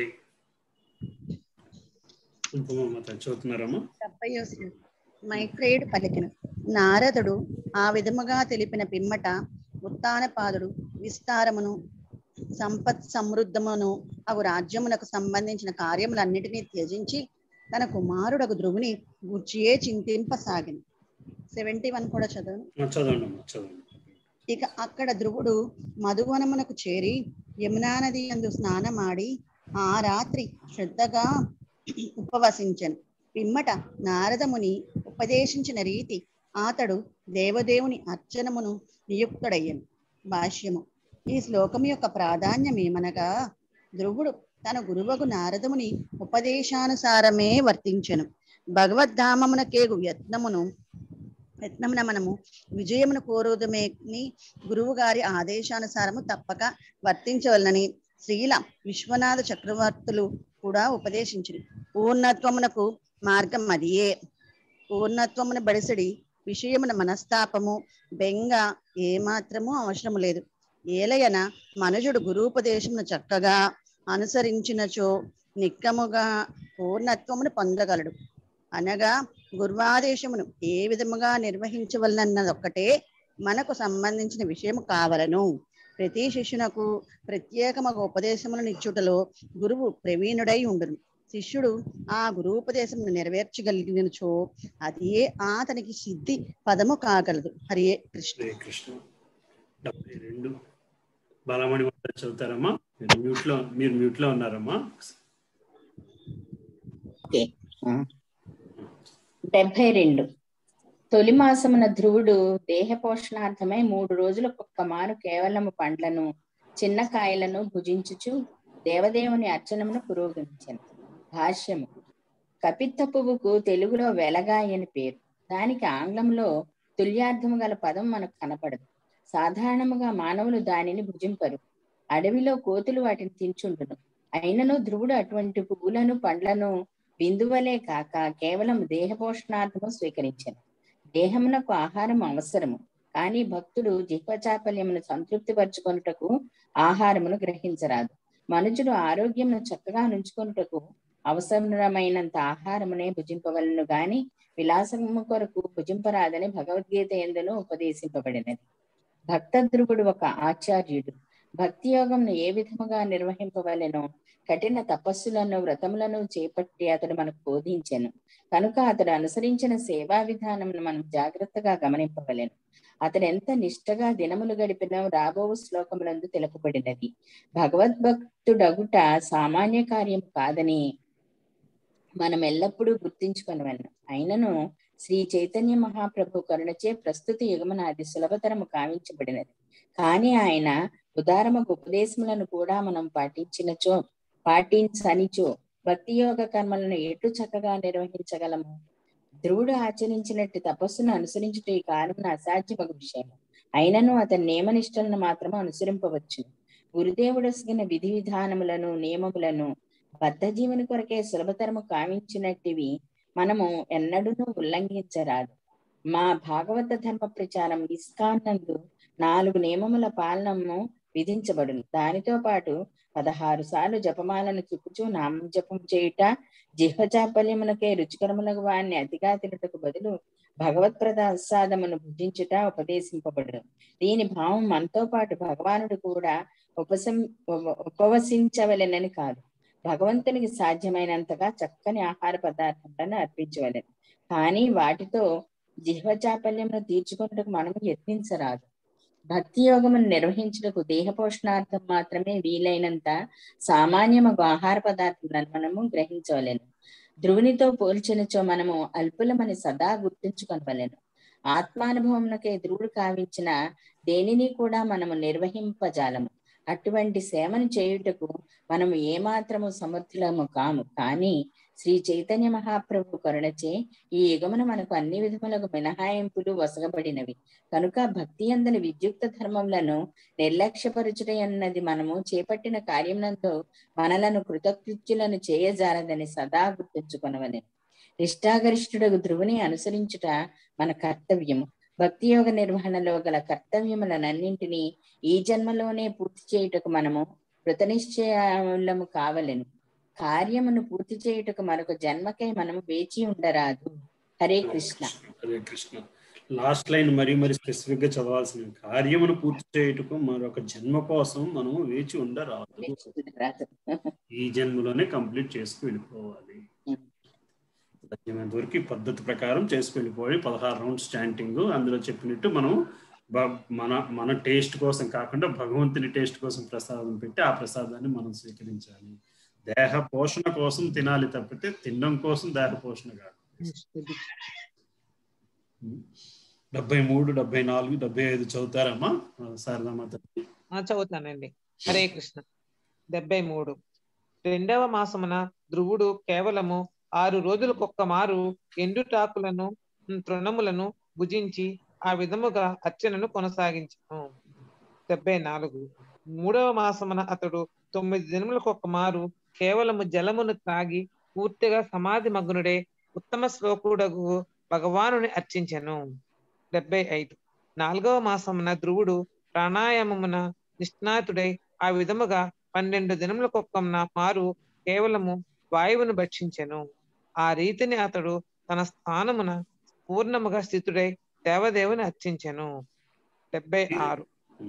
కుంకుమమ్మ చదువుతున్నారమ్మా డెబ్బై శ్లోకం. మైత్రేయుడు పలికిన నారదుడు ఆ విధముగా తెలిపిన పిమ్మట ఉత్తానపాదుడు విస్తారమును సంపత్ సమృద్ధమును అవు రాజ్యమునకు సంబంధించిన కార్యములన్నిటినీ త్యజించి తన కుమారుడకు ధ్రువుని గూర్చియే చింతింపసాగిన సెవెంటీ వన్ కూడా చదవను ఆ, చదవండి అమ్మా చదవండి ఇక అక్కడ ధ్రువుడు మధువనమునకు చేరి యమునా నది అందు స్నానమాడి ఆ రాత్రి శ్రద్ధగా ఉపవసించను పిమ్మట నారదముని ఉపదేశించిన రీతి అతడు దేవదేవుని అర్చనమును నియుక్తుడయ్యను భాష్యము ఈ శ్లోకం యొక్క ప్రాధాన్యం ఏమనగా ధ్రువుడు తన గురువకు నారదముని ఉపదేశానుసారమే వర్తించెను భగవద్ధామమునకేగు యత్నమును యత్నమున మనము విజయమును కోరుదమేని గురువు గారి ఆదేశానుసారము తప్పక వర్తించవలనని శ్రీల విశ్వనాథ చక్రవర్తులు కూడా ఉపదేశించింది పూర్ణత్వమునకు మార్గం అదియే పూర్ణత్వమున బడిసడి విషయమున మనస్తాపము బెంగ ఏమాత్రము అవసరము లేదు ఏలయన మనుజుడు గురూపదేశమును చక్కగా అనుసరించినచో నిక్కముగా పూర్ణత్వమును పొందగలడు అనగా గుర్వాదేశమును ఏ విధముగా నిర్వహించవలనన్నది ఒక్కటే మనకు సంబంధించిన విషయం కావలను ప్రతి శిష్యునకు ప్రత్యేకమగు ఉపదేశములను ఇచ్చుటలో గురువు ప్రవీణుడై ఉండును శిష్యుడు ఆ గురూపదేశమును నెరవేర్చగలిగినచో అదే అతనికి సిద్ధి పదము కాగలదు హరే కృష్ణ హరే కృష్ణ డెబ్బై రెండు బాలమణి మాత చదువుతారమ్మా మీరు మ్యూట్ లో మీరు మ్యూట్ లో ఉన్నారమ్మా ఓకే డెబ్బై రెండు తొలి మాసమున ధ్రువుడు దేహ పోషణార్థమై మూడు రోజులకు ఒక్క మారు కేవలము పండ్లను చిన్న కాయలను భుజించుచు దేవదేవుని అర్చనమును పురోగమించను భాష్యము కపిత్త పువ్వుకు తెలుగులో వెలగాయ అని పేరు దానికి ఆంగ్లంలో తుల్యార్థము గల పదం మనకు కనపడదు సాధారణముగా మానవులు దానిని భుజింపరు అడవిలో కోతులు వాటిని తించుండును అయినను ధ్రువుడు అటువంటి పువ్వులను పండ్లను బిందువలే కాక కేవలం దేహ పోషణార్థము స్వీకరించను దేహమునకు ఆహారం అవసరము కానీ భక్తుడు జిహ్వచాపల్యమును సంతృప్తిపరచుకొనుటకు ఆహారమును గ్రహించరాదు మనుజుడు ఆరోగ్యమును చక్కగా నుంచుకొనుటకు అవసరమైనంత ఆహారమునే భుజింపవలను గాని విలాసము కొరకు భుజింపరాదని భగవద్గీత ఎందును ఉపదేశింపబడినది భక్త ధ్రువుడు ఒక ఆచార్యుడు భక్తి యోగంను ఏ విధముగా నిర్వహింపవలెనో కఠిన తపస్సులను వ్రతములను చేపట్టి అతడు మనకు బోధించెను కనుక అతడు అనుసరించిన సేవా విధానమును మనం జాగ్రత్తగా గమనింపవలెను అతడు ఎంత నిష్టగా దినములు గడిపినో రాబో శ్లోకములందు తెలుపబడినది భగవద్భక్తుడగుట సామాన్య కార్యం కాదని మనం ఎల్లప్పుడూ గుర్తించుకొనవలను అయినను శ్రీ చైతన్య మహాప్రభు కరుణచే ప్రస్తుత యుగమున అది సులభతరము కావించబడినది కానీ ఆయన ఉదారమకు ఉపదేశములను కూడా మనం పాటించినచో పాటించనిచో భక్తి యోగ కర్మలను ఎటు చక్కగా నిర్వహించగలము ధ్రువుడు ఆచరించినట్టు తపస్సును అనుసరించుట ఈ కాలమున అసాధ్యమగు విషయం అయినను అతని నియమనిష్టలను మాత్రమే అనుసరింపవచ్చు గురుదేవుడసిన విధి విధానములను నియమములను బద్ధ జీవన కొరకే సులభతరము కావించినట్టివి మనము ఎన్నడూనూ ఉల్లంఘించరాదు మా భాగవత ధర్మ ప్రచారం ఇస్కాన్ నందు నాలుగు నియమముల పాలనము విధించబడును దానితో పాటు పదహారు సార్లు జపమాలను చుక్కుచూ నామం జపం చేయుట జిహ్వ చాపల్యమునకే రుచికరములకు వారిని అతిగా తినటకు బదులు భగవత్ ప్రసాదమును భుజించుట ఉపదేశింపబడును దీని భావం మనతో పాటు భగవానుడు కూడా ఉపసం ఉపవసించవలెనని కాదు భగవంతునికి సాధ్యమైనంతగా చక్కని ఆహార పదార్థాలను అర్పించవలెను కానీ వాటితో జిహ్వ చాపల్యమును తీర్చుకున్నట్టుకు మనము యత్నించరాదు భక్తి యోగమును నిర్వహించుటకు దేహ పోషణార్థం మాత్రమే వీలైనంత సామాన్యమగు ఆహార పదార్థములను మనము గ్రహించవలెను ధ్రువునితో పోల్చినచో మనము అల్పులమని సదా గుర్తుంచుకొనవలెను ఆత్మానుభవమునకే ధ్రువుడు కావించిన దేనిని కూడా మనము నిర్వహింపజాలము అటువంటి సేవను చేయుటకు మనము ఏమాత్రము సమర్థులము కాము కానీ శ్రీ చైతన్య మహాప్రభు కరుణచే ఈ యుగమున మనకు అన్ని విధములకు మినహాయింపులు వసగబడినవి కనుక భక్తి అందలి విద్యుక్త ధర్మములను నిర్లక్ష్యపరచుటయన్నది మనము చేపట్టిన కార్యమునందు మనలను కృతకృత్యులను చేయజాలదని సదా గుర్తుంచుకొనవలెను నిష్ఠాగరిష్ఠుడకు ధ్రువుని అనుసరించుట మన కర్తవ్యము భక్తి యోగ నిర్వహణలో గల కర్తవ్యములనన్నింటినీ ఈ జన్మలోనే పూర్తి చేయుటకు మనము కృతనిశ్చయములము కావలెను కార్యమును పూర్తి చేయుటకు మరొక జన్మకై మనము వేచి ఉండరాదు హరే కృష్ణ హరే కృష్ణ లాస్ట్ లైన్ మరీ మరి స్పెసిఫిక్ గా చదవాల్సిన కార్యమును పూర్తి చేయుటకు మరొక జన్మ కోసం మనము వేచి ఉండరాదు ఈ జన్మలోనే కంప్లీట్ చేసుకు వెళ్ళిపోవాలి సాధ్యమైనంత వరకు ఈ పద్ధతి ప్రకారం చేసుకు వెళ్ళిపోయి పదహారు రౌండ్స్ చాంటింగ్ అందులో చెప్పినట్టు మనం బ- మన మన టేస్ట్ కోసం కాకుండా భగవంతుని టేస్ట్ కోసం ప్రసాదం పెట్టి ఆ ప్రసాదాన్ని మనం స్వీకరించాలి దేహ పోషణ కోసం తినాలి తప్పితే తినడం కోసం దేహ పోషణ కాదు డెబ్బై మూడు డెబ్బై నాలుగు డెబ్బై ఐదు చదువుతారమ్మా శారదామాత ఆ, చదువుతానండి హరే కృష్ణ డెబ్బై మూడు రెండవ మాసమున ధ్రువుడు కేవలము ఆరు రోజులకొక్క మారు ఎండుటాకులను ఉమ్, తృణములను భుజించి ఆ విధముగా అర్చనను కొనసాగించను డెబ్బై నాలుగు మూడవ మాసమున అతడు తొమ్మిది దినములకొక మారు కేవలము జలమును త్రాగి పూర్తిగా సమాధి మగ్నుడే ఉత్తమ శ్లోకుడగు భగవానుని అర్చించెను డెబ్బై ఐదు నాలుగవ మాసమున ధ్రువుడు ప్రాణాయామమున నిష్ణాతుడై ఆ విధముగా పన్నెండు దినములకొక్క మారు కేవలము వాయువును భక్షించెను ఆ రీతిని అతడు తన స్థానమున పూర్ణముగా స్థితుడై దేవదేవుని అర్చించెను డెబ్బై ఆరు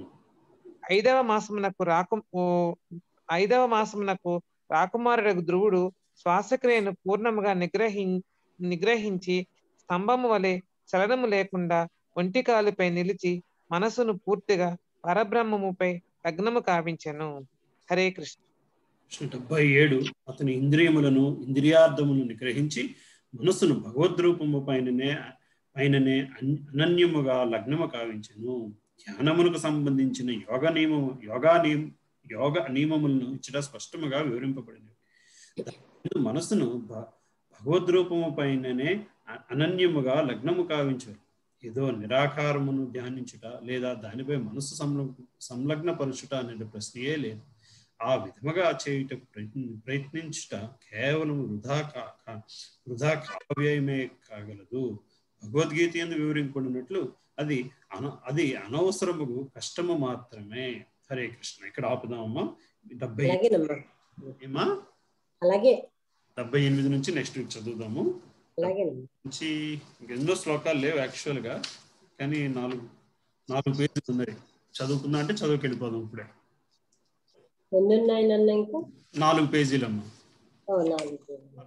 ఐదవ మాసమునకు రాకు ఓ ఐదవ మాసమునకు రాకుమారుడు ధ్రువుడు శ్వాసక్రియను పూర్ణముగా నిగ్రహి నిగ్రహించి స్తంభము వలె చలనము లేకుండా ఒంటి కాలుపై నిలిచి మనసును పూర్తిగా పరబ్రహ్మముపై లగ్నము కావించెను హరే కృష్ణ కృష్ణ డెబ్బై ఏడు అతని ఇంద్రియములను ఇంద్రియార్థములను నిగ్రహించి మనస్సును భగవద్రూపము పైననే పైననే అన్- అనన్యముగా లగ్నము కావించెను ధ్యానమునకు సంబంధించిన యోగ నియమము యోగా నియమ యోగ నియమములను ఇచ్చట స్పష్టముగా వివరింపబడినవి దాని మనస్సును భ- భగవద్రూపము పైననే అ- అనన్యముగా లగ్నము కావించారు ఏదో నిరాకారమును ధ్యానించుట లేదా దానిపై మనస్సు సంలగ్న సంలగ్నపరచుట అనే ప్రశ్నయే లేదు ఆ విధముగా చేయుటకు ప్రయత్ని ప్రయత్నించుట కేవలం వృధా కా- కా- వృధా కావ్యమే కాగలదు భగవద్గీత ఎందు వివరింపడినట్లు అది అన అది అనవసరము కష్టము మాత్రమే హరే కృష్ణ ఇక్కడ ఆపుదామమ్మా డెబ్బై అలాగేనమ్మా ఏమా అలాగే డెబ్బై ఎనిమిది నుంచి నెక్స్ట్ వీక్ చదువుదాము అలాగేనమ్మా నుంచి ఎన్నో శ్లోకాలు లేవు యాక్చువల్ గా కానీ నాలుగు నాలుగు పేజీలు ఉన్నాయి చదువుకుందా అంటే చదువుకి వెళ్ళిపోదాం ఇప్పుడే ఎన్ని ఉన్నాయి నన్ను ఇంకా నాలుగు పేజీలమ్మా ఓ, నాలుగు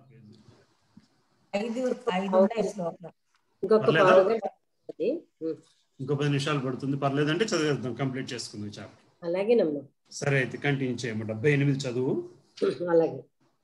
ఐదు ఐదు ఉన్నాయి శ్లోకాలు ఇంకొక పర్లేదా? పావుగా అది. ఉం. ఇంకో పది నిమిషాలు పడుతుంది పర్లేదంటే చదివేద్దాం కంప్లీట్ చేసుకుందాం చాప్టర్ అలాగేనమ్మా సరే అయితే కంటిన్యూ చేయమ్మా డెబ్బై ఎనిమిది చదువు అలాగే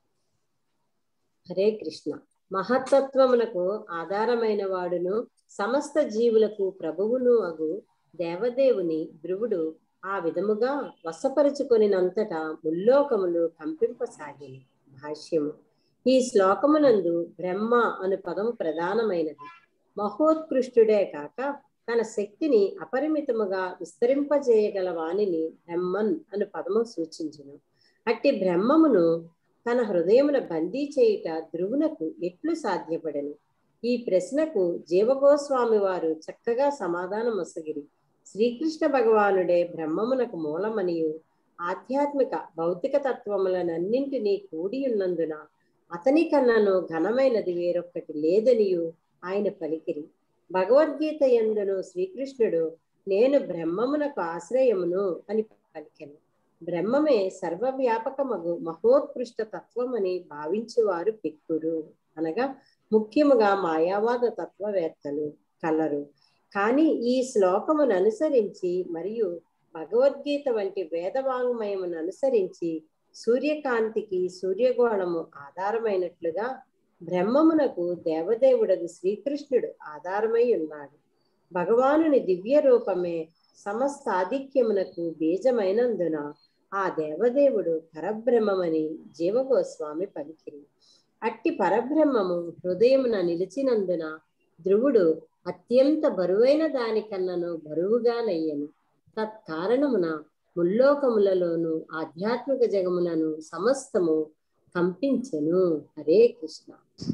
హరే కృష్ణ మహత్తత్వమునకు ఆధారమైన వాడును సమస్త జీవులకు ప్రభువును అగు దేవదేవుని ధ్రువుడు ఆ విధముగా వశపరుచుకొనినంతటా ముల్లోకములు కంపింపసాగిన భాష్యము ఈ శ్లోకమునందు బ్రహ్మ అను పదము ప్రధానమైనది మహోత్కృష్టుడే కాక తన శక్తిని అపరిమితముగా విస్తరింపజేయగల వాణిని బ్రహ్మన్ అను పదము సూచించును అట్టి బ్రహ్మమును తన హృదయమున బందీ చేయుట ధ్రువునకు ఎట్లు సాధ్యపడను ఈ ప్రశ్నకు జీవగోస్వామి వారు చక్కగా సమాధానం మొసగిరి శ్రీకృష్ణ భగవానుడే బ్రహ్మమునకు మూలమనియు ఆధ్యాత్మిక భౌతిక తత్వములనన్నింటినీ కూడి ఉన్నందున అతని కన్నను ఘనమైనది వేరొక్కటి లేదనియు ఆయన పలికిరి భగవద్గీత ఎందును శ్రీకృష్ణుడు నేను బ్రహ్మమునకు ఆశ్రయమును అని పలికెను బ్రహ్మమే సర్వవ్యాపకమగు మహోత్కృష్ట తత్వమని భావించువారు పిక్కురు అనగా ముఖ్యముగా మాయావాద తత్వవేత్తలు కలరు కానీ ఈ శ్లోకమును అనుసరించి మరియు భగవద్గీత వంటి వేదవాంగ్మయమును అనుసరించి సూర్యకాంతికి సూర్యగోళము ఆధారమైనట్లుగా బ్రహ్మమునకు దేవదేవుడగు శ్రీకృష్ణుడు ఆధారమై ఉన్నాడు భగవానుని దివ్య రూపమే సమస్త ఆధిక్యమునకు బీజమైనందున ఆ దేవదేవుడు పరబ్రహ్మమని జీవగోస్వామి పలికిరి అట్టి పరబ్రహ్మము హృదయమున నిలిచినందున ధ్రువుడు అత్యంత బరువైన దానికన్నను బరువుగానయ్యను తత్కారణమున ముల్లోకములలోను ఆధ్యాత్మిక జగములను సమస్తము కంపించెను హరే కృష్ణ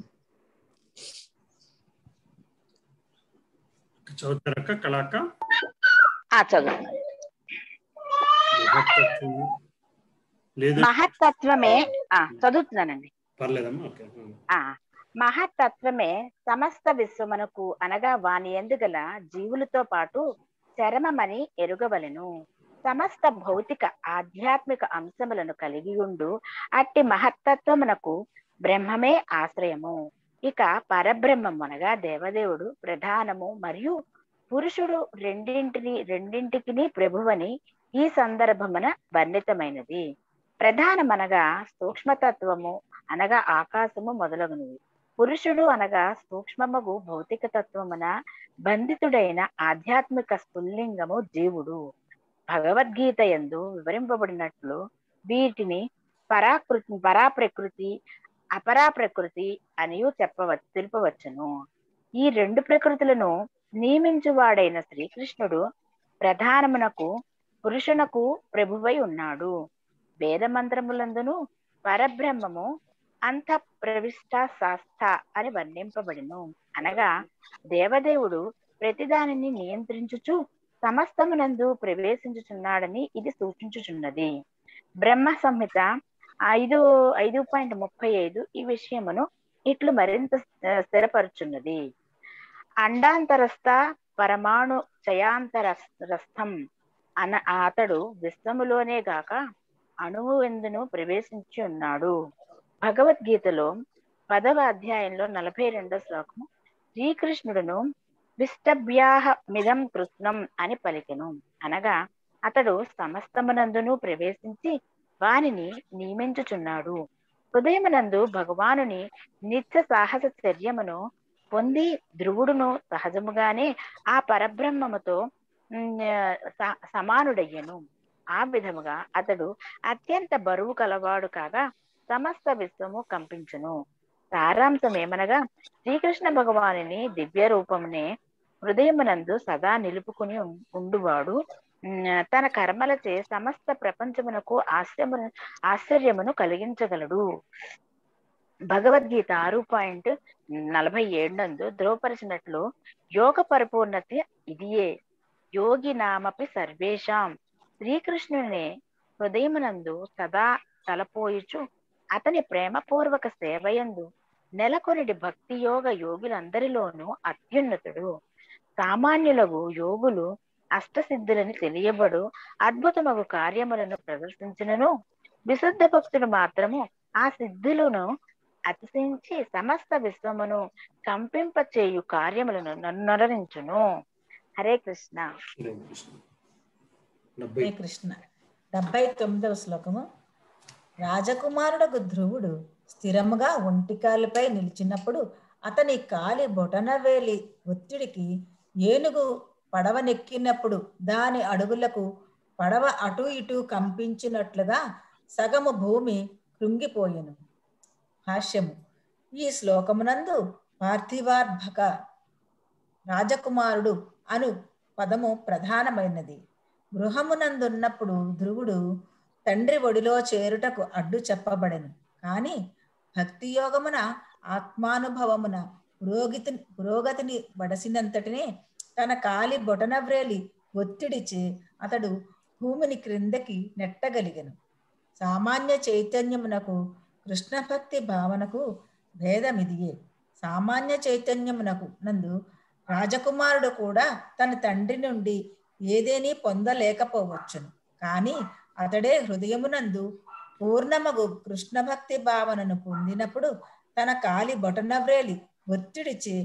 చదువుతారక్క కళాక్క ఆ చదువు మహత్తత్వము లేదు మహత్తత్వమే ఆ చదువుతున్నానండి పర్లేదమ్మా ఓకే ఆ మహత్తత్వమే సమస్త విశ్వమునకు అనగా వాని ఎందుగల జీవులతో పాటు చరమమని ఎరుగవలెను సమస్త భౌతిక ఆధ్యాత్మిక అంశములను కలిగి ఉండు అట్టి మహత్తత్వమునకు బ్రహ్మమే ఆశ్రయము ఇక పరబ్రహ్మము అనగా దేవదేవుడు ప్రధానము మరియు పురుషుడు రెండింటిని రెండింటికి ప్రభువని ఈ సందర్భమున వర్ణితమైనది ప్రధానమనగా సూక్ష్మతత్వము అనగా ఆకాశము మొదలగునవి పురుషుడు అనగా సూక్ష్మమగు భౌతిక తత్వమున బంధితుడైన ఆధ్యాత్మిక స్ఫుల్లింగము జీవుడు భగవద్గీత ఎందు వివరింపబడినట్లు వీటిని పరాకృతి పరాప్రకృతి అపరా ప్రకృతి అనియు చెప్పవచ్చు తెలుపవచ్చును ఈ రెండు ప్రకృతులను నియమించువాడైన శ్రీకృష్ణుడు ప్రధానమునకు పురుషునకు ప్రభువై ఉన్నాడు వేద మంత్రములందును పరబ్రహ్మము అంత ప్రవిష్ట శాస్త అని వర్ణింపబడిను అనగా దేవదేవుడు ప్రతిదానిని నియంత్రించుచు సమస్తమునందు ప్రవేశించుచున్నాడని ఇది సూచించుచున్నది బ్రహ్మ సంహిత ఐదు ఐదు పాయింట్ ముప్పై ఐదు ఈ విషయమును ఇట్లు మరింత స్థిరపరుచున్నది అండాంతరస్థ పరమాణు చయాంతరస్థం అన అతడు విశ్వములోనే గాక అణువు ఎందును ప్రవేశించి ఉన్నాడు భగవద్గీతలో పదవ అధ్యాయంలో నలభై రెండో శ్లోకము శ్రీకృష్ణుడును విష్టభ్యాహ మిదం కృష్ణం అని పలికెను అనగా అతడు సమస్తమునందును ప్రవేశించి వానిని నియమించుచున్నాడు హృదయమునందు భగవానుని నిత్య సాహస చర్యమును పొంది ధ్రువుడును సహజముగానే ఆ పరబ్రహ్మముతో సమానుడయ్యను ఆ విధముగా అతడు అత్యంత బరువు కలవాడు కాగా సమస్త విశ్వము కంపించును సారాంశం ఏమనగా శ్రీకృష్ణ భగవానుని దివ్య రూపమునే హృదయమునందు సదా నిలుపుకుని ఉండువాడు తన కర్మలచే సమస్త ప్రపంచమునకు ఆశ్చర్యమును ఆశ్చర్యమును కలిగించగలడు భగవద్గీత ఆరు పాయింట్ నలభై ఏడు నందు ధ్రువపరిచినట్లు యోగ పరిపూర్ణత ఇదియే యోగి నామపి సర్వేషాం శ్రీకృష్ణుని హృదయమునందు సదా తలపోయుచు అతని ప్రేమపూర్వక సేవయందు నెలకొనిడి భక్తి యోగ యోగులందరిలోనూ అత్యున్నతుడు సామాన్యులకు యోగులు అష్టసిద్ధులని తెలియబడు అద్భుతమగు కార్యములను ప్రదర్శించినను విశుద్ధ భక్తుడు మాత్రము ఆ సిద్ధులను అతిశయించి సమస్త విశ్వమును కంపింపచేయు కార్యములను నన్నరించును హరే కృష్ణ హరే కృష్ణ డెబ్బై తొమ్మిదవ శ్లోకము రాజకుమారుడకు ధ్రువుడు స్థిరముగా ఒంటికాలుపై నిలిచినప్పుడు అతని కాలి బొటనవేలి ఒత్తిడికి ఏనుగు పడవనెక్కినప్పుడు దాని అడుగులకు పడవ అటు ఇటు కంపించినట్లుగా సగము భూమి కృంగిపోయెను భాష్యము ఈ శ్లోకమునందు పార్థివార్భక రాజకుమారుడు అను పదము ప్రధానమైనది గృహమునందున్నప్పుడు ధ్రువుడు తండ్రి ఒడిలో చేరుటకు అడ్డు చెప్పబడెను కానీ భక్తి యోగమున ఆత్మానుభవమున పురోగతి పురోగతిని వడసినంతటినే తన కాలి బొటనవ్రేలి ఒత్తిడిచే అతడు భూమిని క్రిందకి నెట్టగలిగెను సామాన్య చైతన్యమునకు కృష్ణ భక్తి భావనకు భేదమిదియే సామాన్య చైతన్యమునకు నందు రాజకుమారుడు కూడా తన తండ్రి నుండి ఏదేని పొందలేకపోవచ్చును కానీ అతడే హృదయమునందు పూర్ణమగు కృష్ణ భక్తి భావనను పొందినప్పుడు తన కాలి బొటనవ్రేలి ఒత్తిడిచి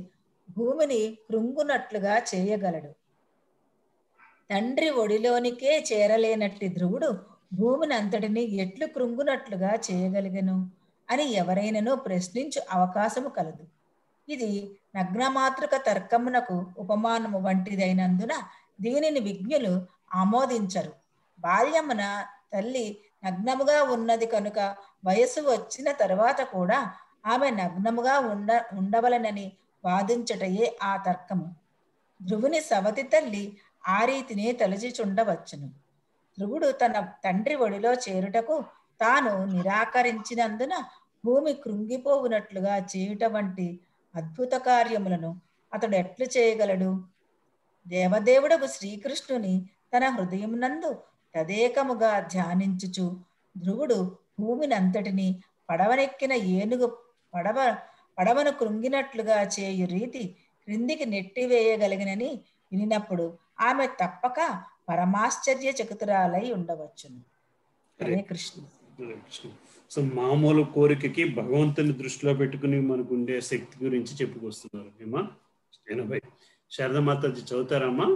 భూమిని కృంగునట్లుగా చేయగలడు తండ్రి ఒడిలోనికే చేరలేనట్టి ధ్రువుడు భూమిని అంతటిని ఎట్లు కృంగునట్లుగా చేయగలిగను అని ఎవరైనానో ప్రశ్నించు అవకాశము కలదు ఇది నగ్నమాతృక తర్కమునకు ఉపమానము వంటిదైనందున దీనిని విజ్ఞులు ఆమోదించరు బాల్యమున తల్లి నగ్నముగా ఉన్నది కనుక వయసు వచ్చిన తర్వాత కూడా ఆమె నగ్నముగా ఉండ ఉండవలనని వాదించటయే ఆ తర్కము ధ్రువుని సవతి తల్లి ఆ రీతినే తలచిచుండవచ్చును ధ్రువుడు తన తండ్రి ఒడిలో చేరుటకు తాను నిరాకరించినందున భూమి కృంగిపోవునట్లుగా చేయుట వంటి అద్భుత కార్యములను అతడు ఎట్లు చేయగలడు దేవదేవుడకు శ్రీకృష్ణుని తన హృదయమునందు తదేకముగా ధ్యానించుచు ధ్రువుడు భూమినంతటిని పడవనెక్కిన ఏనుగు పడవ పడవను కృంగినట్లుగా చేయు రీతి క్రిందికి నెట్టివేయగలిగినని వినినప్పుడు ఆమె తప్పక పరమాశ్చర్య చకుతురాలై ఉండవచ్చును హరే కృష్ణ సో మామూలు కోరికకి భగవంతుని దృష్టిలో పెట్టుకుని మనకు ఉండే శక్తి గురించి చెప్పుకొస్తున్నారు ఏమా ఎనభై శారద మాతాజీ చదువుతారమ్మా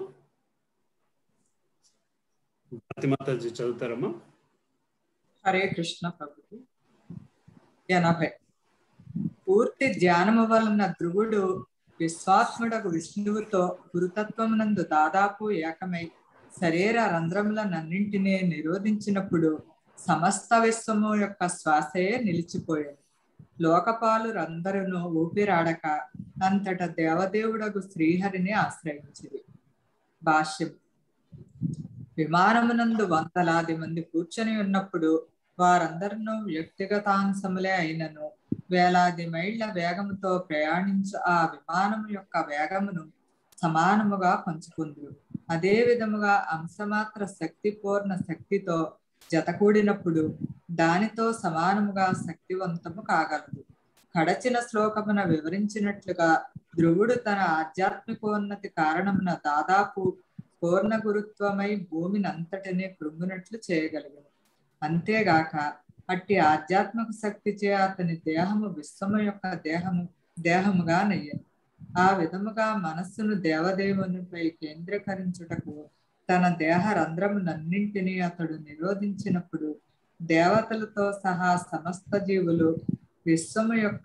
భారతి మాతాజీ చదువుతారమ్మా హరే కృష్ణ ప్రభు ఎనభై పూర్తి ధ్యానము వలన ధ్రువుడు విశ్వాత్ముడకు విష్ణువుతో గురుతత్వమునందు దాదాపు ఏకమై శరీర రంధ్రములనన్నింటినీ నిరోధించినప్పుడు సమస్త విశ్వము యొక్క శ్వాసయే నిలిచిపోయాడు లోకపాలురందరూ ఊపిరాడక అంతట దేవదేవుడకు శ్రీహరిని ఆశ్రయించింది భాష్యం విమానమునందు వందలాది మంది కూర్చొని ఉన్నప్పుడు వారందరినూ వ్యక్తిగతాంశములే అయినను వేలాది మైళ్ళ వేగముతో ప్రయాణించు ఆ విమానము యొక్క వేగమును సమానముగా పంచుకుంది అదే విధముగా అంశమాత్ర శక్తి పూర్ణ శక్తితో జతకూడినప్పుడు దానితో సమానముగా శక్తివంతము కాగలదు కడచిన శ్లోకమున వివరించినట్లుగా ధ్రువుడు తన ఆధ్యాత్మికోన్నతి కారణమున దాదాపు పూర్ణ గురుత్వమై భూమిని అంతటినీ కృంగునట్లు చేయగలిగాడు అంతేగాక అట్టి ఆధ్యాత్మిక శక్తిచే అతని దేహము విశ్వము యొక్క దేహము దేహముగా నయ్యను ఆ విధముగా మనస్సును దేవదేవునిపై కేంద్రీకరించుటకు తన దేహ రంధ్రములన్నింటినీ అతడు నిరోధించినప్పుడు దేవతలతో సహా సమస్త జీవులు విశ్వము యొక్క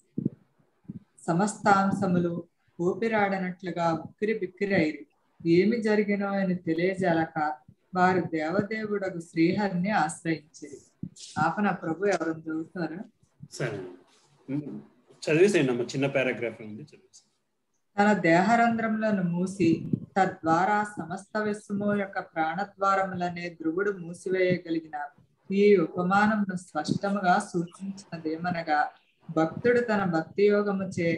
సమస్తాంశములు ఊపిరాడనట్లుగా ఉక్కిరి బిక్కిరైరి ఏమి జరిగినో అని తెలియజేలక వారు దేవదేవుడకు శ్రీహరిని ఆశ్రయించిరి ఆపన ప్రభు ఎవరు చదువుతారు సరే చదివేసేయండి అమ్మ చిన్న పారాగ్రాఫ్ ఉంది చదివేసి తన దేహరంధ్రములను మూసి తద్వారా సమస్త విశ్వము యొక్క ప్రాణద్వారములనే ధ్రువుడు మూసివేయగలిగిన ఈ ఉపమానమును స్పష్టముగా సూచించినదేమనగా భక్తుడు తన భక్తి యోగముచే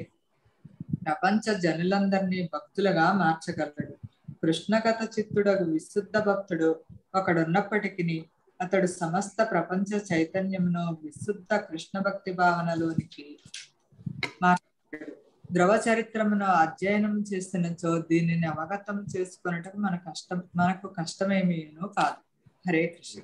ప్రపంచ జనులందరినీ భక్తులుగా మార్చగలడు కృష్ణగత చిత్తుడగు విశుద్ధ భక్తుడు ఒకడున్నప్పటికీ అతడు సమస్త ప్రపంచ చైతన్యమును విశుద్ధ కృష్ణ భక్తి భావనలోనికి మార్చాడు ద్రవ చరిత్రమును అధ్యయనం చేస్తున్నచో దీనిని అవగతం చేసుకున్నటకు మన కష్టం మనకు కష్టమేమీను కాదు హరే కృష్ణ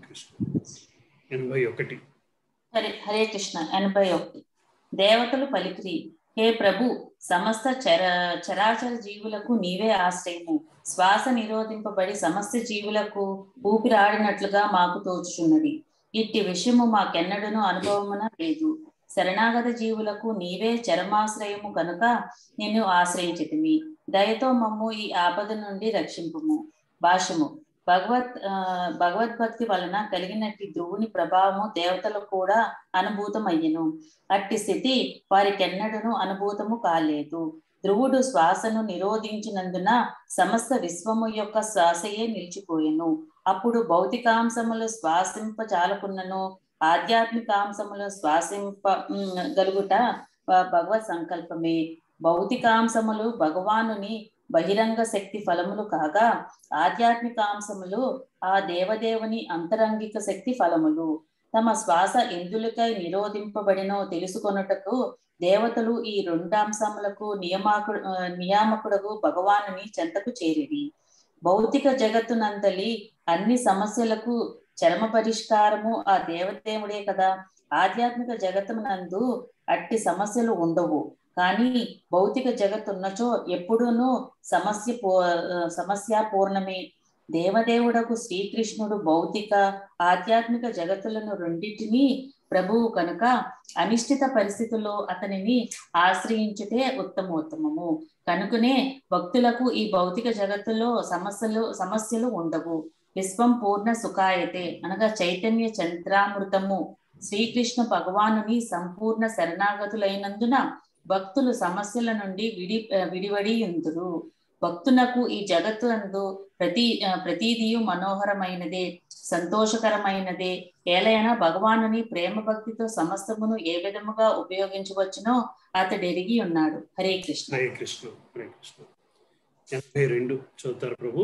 ఎనభై ఒకటి హరే హరే కృష్ణ ఎనభై ఒకటి దేవతలు పలికిరి హే ప్రభు సమస్త చర చరాచర జీవులకు నీవే ఆశ్రయము శ్వాస నిరోధింపబడి సమస్త జీవులకు ఊపిరాడినట్లుగా మాకు తోచుచున్నది ఇట్టి విషయము మాకెన్నడను అనుభవమున లేదు శరణాగత జీవులకు నీవే చరమాశ్రయము కనుక నిన్ను ఆశ్రయించితిమి దయతో మమ్ము ఈ ఆపద నుండి రక్షింపుము భాషము భగవత్ భగవద్భక్తి వలన కలిగినట్టి ధ్రువుని ప్రభావము దేవతలకు కూడా అనుభూతమయ్యను అట్టి స్థితి వారికెన్నడను అనుభూతము కాలేదు ధ్రువుడు శ్వాసను నిరోధించినందున సమస్త విశ్వము యొక్క శ్వాసయే నిలిచిపోయెను అప్పుడు భౌతికాంశములు శ్వాసింపజాలకున్నను ఆధ్యాత్మికాంశములు శ్వాసింప గలుగుట భగవత్ సంకల్పమే భౌతికాంశములు భగవానుని బహిరంగ శక్తి ఫలములు కాగా ఆధ్యాత్మికాంశములు ఆ దేవదేవుని అంతరంగిక శక్తి ఫలములు తమ శ్వాస ఎందులకై నిరోధింపబడినో తెలుసుకొనుటకు దేవతలు ఈ రెండాంశములకు నియమాకు నియామకుడకు భగవానుని చెంతకు చేరిది భౌతిక జగత్తునంతలి అన్ని సమస్యలకు చరమ పరిష్కారము ఆ దేవదేవుడే కదా ఆధ్యాత్మిక జగత్తునందు అట్టి సమస్యలు ఉండవు కానీ భౌతిక జగత్ ఉన్నచో ఎప్పుడూనూ సమస్య పూ సమస్య పూర్ణమే దేవదేవుడకు శ్రీకృష్ణుడు భౌతిక ఆధ్యాత్మిక జగత్తులను రెండింటినీ ప్రభువు కనుక అనిశ్చిత పరిస్థితుల్లో అతనిని ఆశ్రయించుటే ఉత్తమోత్తమము కనుకనే భక్తులకు ఈ భౌతిక జగత్తులో సమస్యలు సమస్యలు ఉండవు విశ్వం పూర్ణ సుఖాయతే అనగా చైతన్య చంద్రామృతము శ్రీకృష్ణ భగవానుని సంపూర్ణ శరణాగతులైనందున భక్తులు సమస్యల నుండి విడి విడివడి ఉందురు భక్తునకు ఈ జగత్తు అందు ప్రతి ప్రతిదియు మనోహరమైనదే సంతోషకరమైనదే ఏలైనా భగవానుని ప్రేమ భక్తితో సమస్తమును ఏ విధముగా ఉపయోగించవచ్చునో అతడు ఎరిగి ఉన్నాడు హరే కృష్ణ హరే కృష్ణ హరే కృష్ణ ఎనభై రెండు చదువుతారు ప్రభు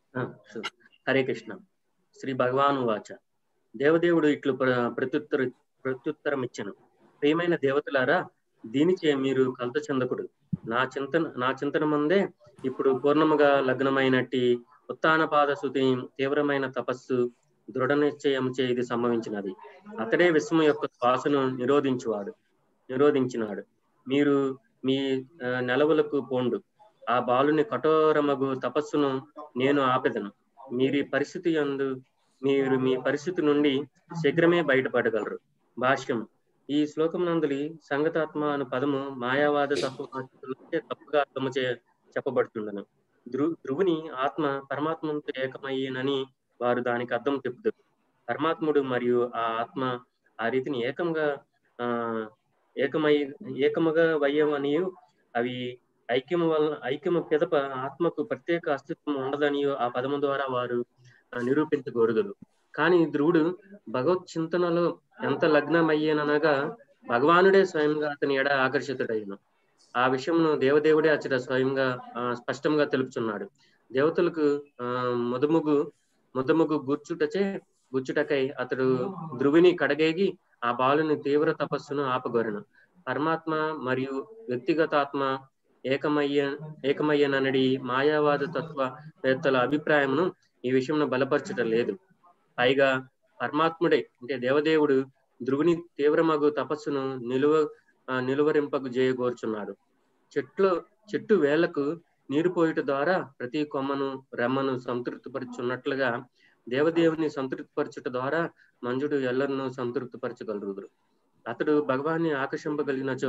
హరే కృష్ణ శ్రీ భగవాను వాచ దేవదేవుడు ఇట్లు ప్రత్యుత్తర ప్రత్యుత్తరం ఇచ్చను ప్రియమైన దేవతలారా దీనిచే మీరు కలత చెందకుడు నా చింతన నా చింతన ముందే ఇప్పుడు పూర్ణముగా లగ్నమైనట్టి ఉత్తానపాద శృతి తీవ్రమైన తపస్సు దృఢ నిశ్చయముచే ఇది సంభవించినది అతడే విశ్వం యొక్క శ్వాసను నిరోధించువాడు నిరోధించినాడు మీరు మీ నెలవులకు పోండు ఆ బాలుని కఠోరమగు తపస్సును నేను ఆపెదను మీరు పరిస్థితి అందు మీరు మీ పరిస్థితి నుండి శీఘ్రమే బయటపడగలరు భాష్యం ఈ శ్లోకం నందులి సంగతాత్మ అను పదము మాయావాద తత్వ తప్పుగా అర్థము చే చెప్పబడుతుండను ధ్రు ధ్రువుని ఆత్మ పరమాత్మతో ఏకమయ్యేనని వారు దానికి అర్థం చెప్తారు పరమాత్ముడు మరియు ఆ ఆత్మ ఆ రీతిని ఏకంగా ఆ ఏకమై ఏకముగా వయ్యమనియు అవి ఐక్యము వల్ల ఐక్యము పిదప ఆత్మకు ప్రత్యేక అస్తిత్వం ఉండదని ఆ పదము ద్వారా వారు నిరూపించగోరుదురు కానీ ధ్రువుడు భగవత్ చింతనలో ఎంత లగ్నమయ్యేననగా భగవానుడే స్వయంగా అతని ఎడ ఆకర్షితుడైన ఆ విషయమును దేవదేవుడే అచ్చట స్వయంగా స్పష్టంగా తెలుపుచున్నాడు దేవతలకు ఆ ముదముగు ముదముగు గుర్చుటచే గుచ్చుటకై అతడు ధ్రువిని కడగేగి ఆ బాలుని తీవ్ర తపస్సును ఆపగోరెను పరమాత్మ మరియు వ్యక్తిగతాత్మ ఏకమయ్య ఏకమయ్యననడి మాయావాద తత్వ వేత్తల అభిప్రాయమును ఈ విషయంలో బలపరచటం లేదు పైగా పరమాత్ముడే అంటే దేవదేవుడు ధ్రువుని తీవ్రమగు తపస్సును నిలువ నిలువరింపకు చేయగోర్చున్నాడు చెట్లు చెట్టు వేళ్లకు నీరు పోయుట ద్వారా ప్రతి కొమ్మను రెమ్మను సంతృప్తిపరచున్నట్లుగా దేవదేవుని సంతృప్తిపరచుట ద్వారా మంజుడు ఎల్లరను సంతృప్తిపరచగలరు అతడు భగవాన్ని ఆకర్షింపగలిగినచో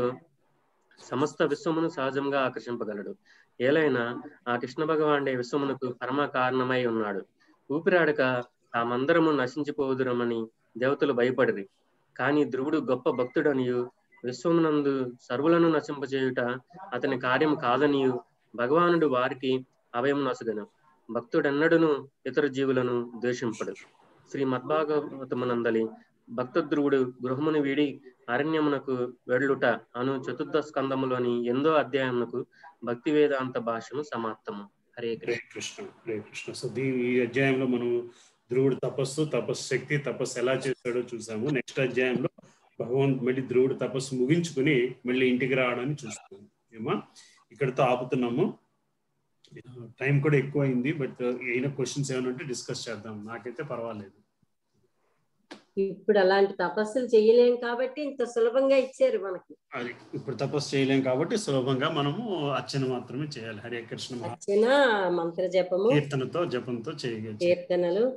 సమస్త విశ్వమును సహజంగా ఆకర్షింపగలడు ఏలైనా ఆ కృష్ణ భగవానుడే విశ్వమునకు పరమ కారణమై ఉన్నాడు ఊపిరాడక తామందరము నశించిపోదురమని దేవతలు భయపడిరి కానీ ధ్రువుడు గొప్ప భక్తుడనియు విశ్వమునందు సర్వులను నశింపజేయుట అతని కార్యం కాదనియు భగవానుడు వారికి అభయం నొసగను భక్తుడెన్నడును ఇతర జీవులను ద్వేషింపడు శ్రీ మద్భాగవతమునందలి భక్త ధ్రువుడు గృహమును వీడి అరణ్యమునకు వెళ్ళుట అను చతుర్థ స్కందములోని ఎందో అధ్యాయమునకు భక్తి వేదాంత భాషను సమాప్తము హరే హరే కృష్ణ హరే కృష్ణ సో దీని ఈ అధ్యాయంలో మనం ధ్రువుడు తపస్సు తపస్సు శక్తి తపస్సు ఎలా చేశాడో చూసాము నెక్స్ట్ అధ్యాయంలో భగవంత్ మళ్ళీ ధ్రువుడు తపస్సు ముగించుకుని మళ్ళీ ఇంటికి రావడాన్ని చూస్తాము ఏమా ఇక్కడతో ఆపుతున్నాము టైం కూడా ఎక్కువ అయింది బట్ అయిన క్వశ్చన్స్ ఏమైనా ఉంటే డిస్కస్ చేద్దాం నాకైతే పర్వాలేదు ఇప్పుడు అలాంటి తపస్సులు చేయలేం కాబట్టి ఇంత సులభంగా ఇచ్చారు మనకి అది ఇప్పుడు తపస్సు చేయలేం కాబట్టి సులభంగా మనము అర్చన మాత్రమే చేయాలి హరే కృష్ణ మహా అర్చన మంత్ర జపము కీర్తనతో జపంతో చేయగలిగి కీర్తనలు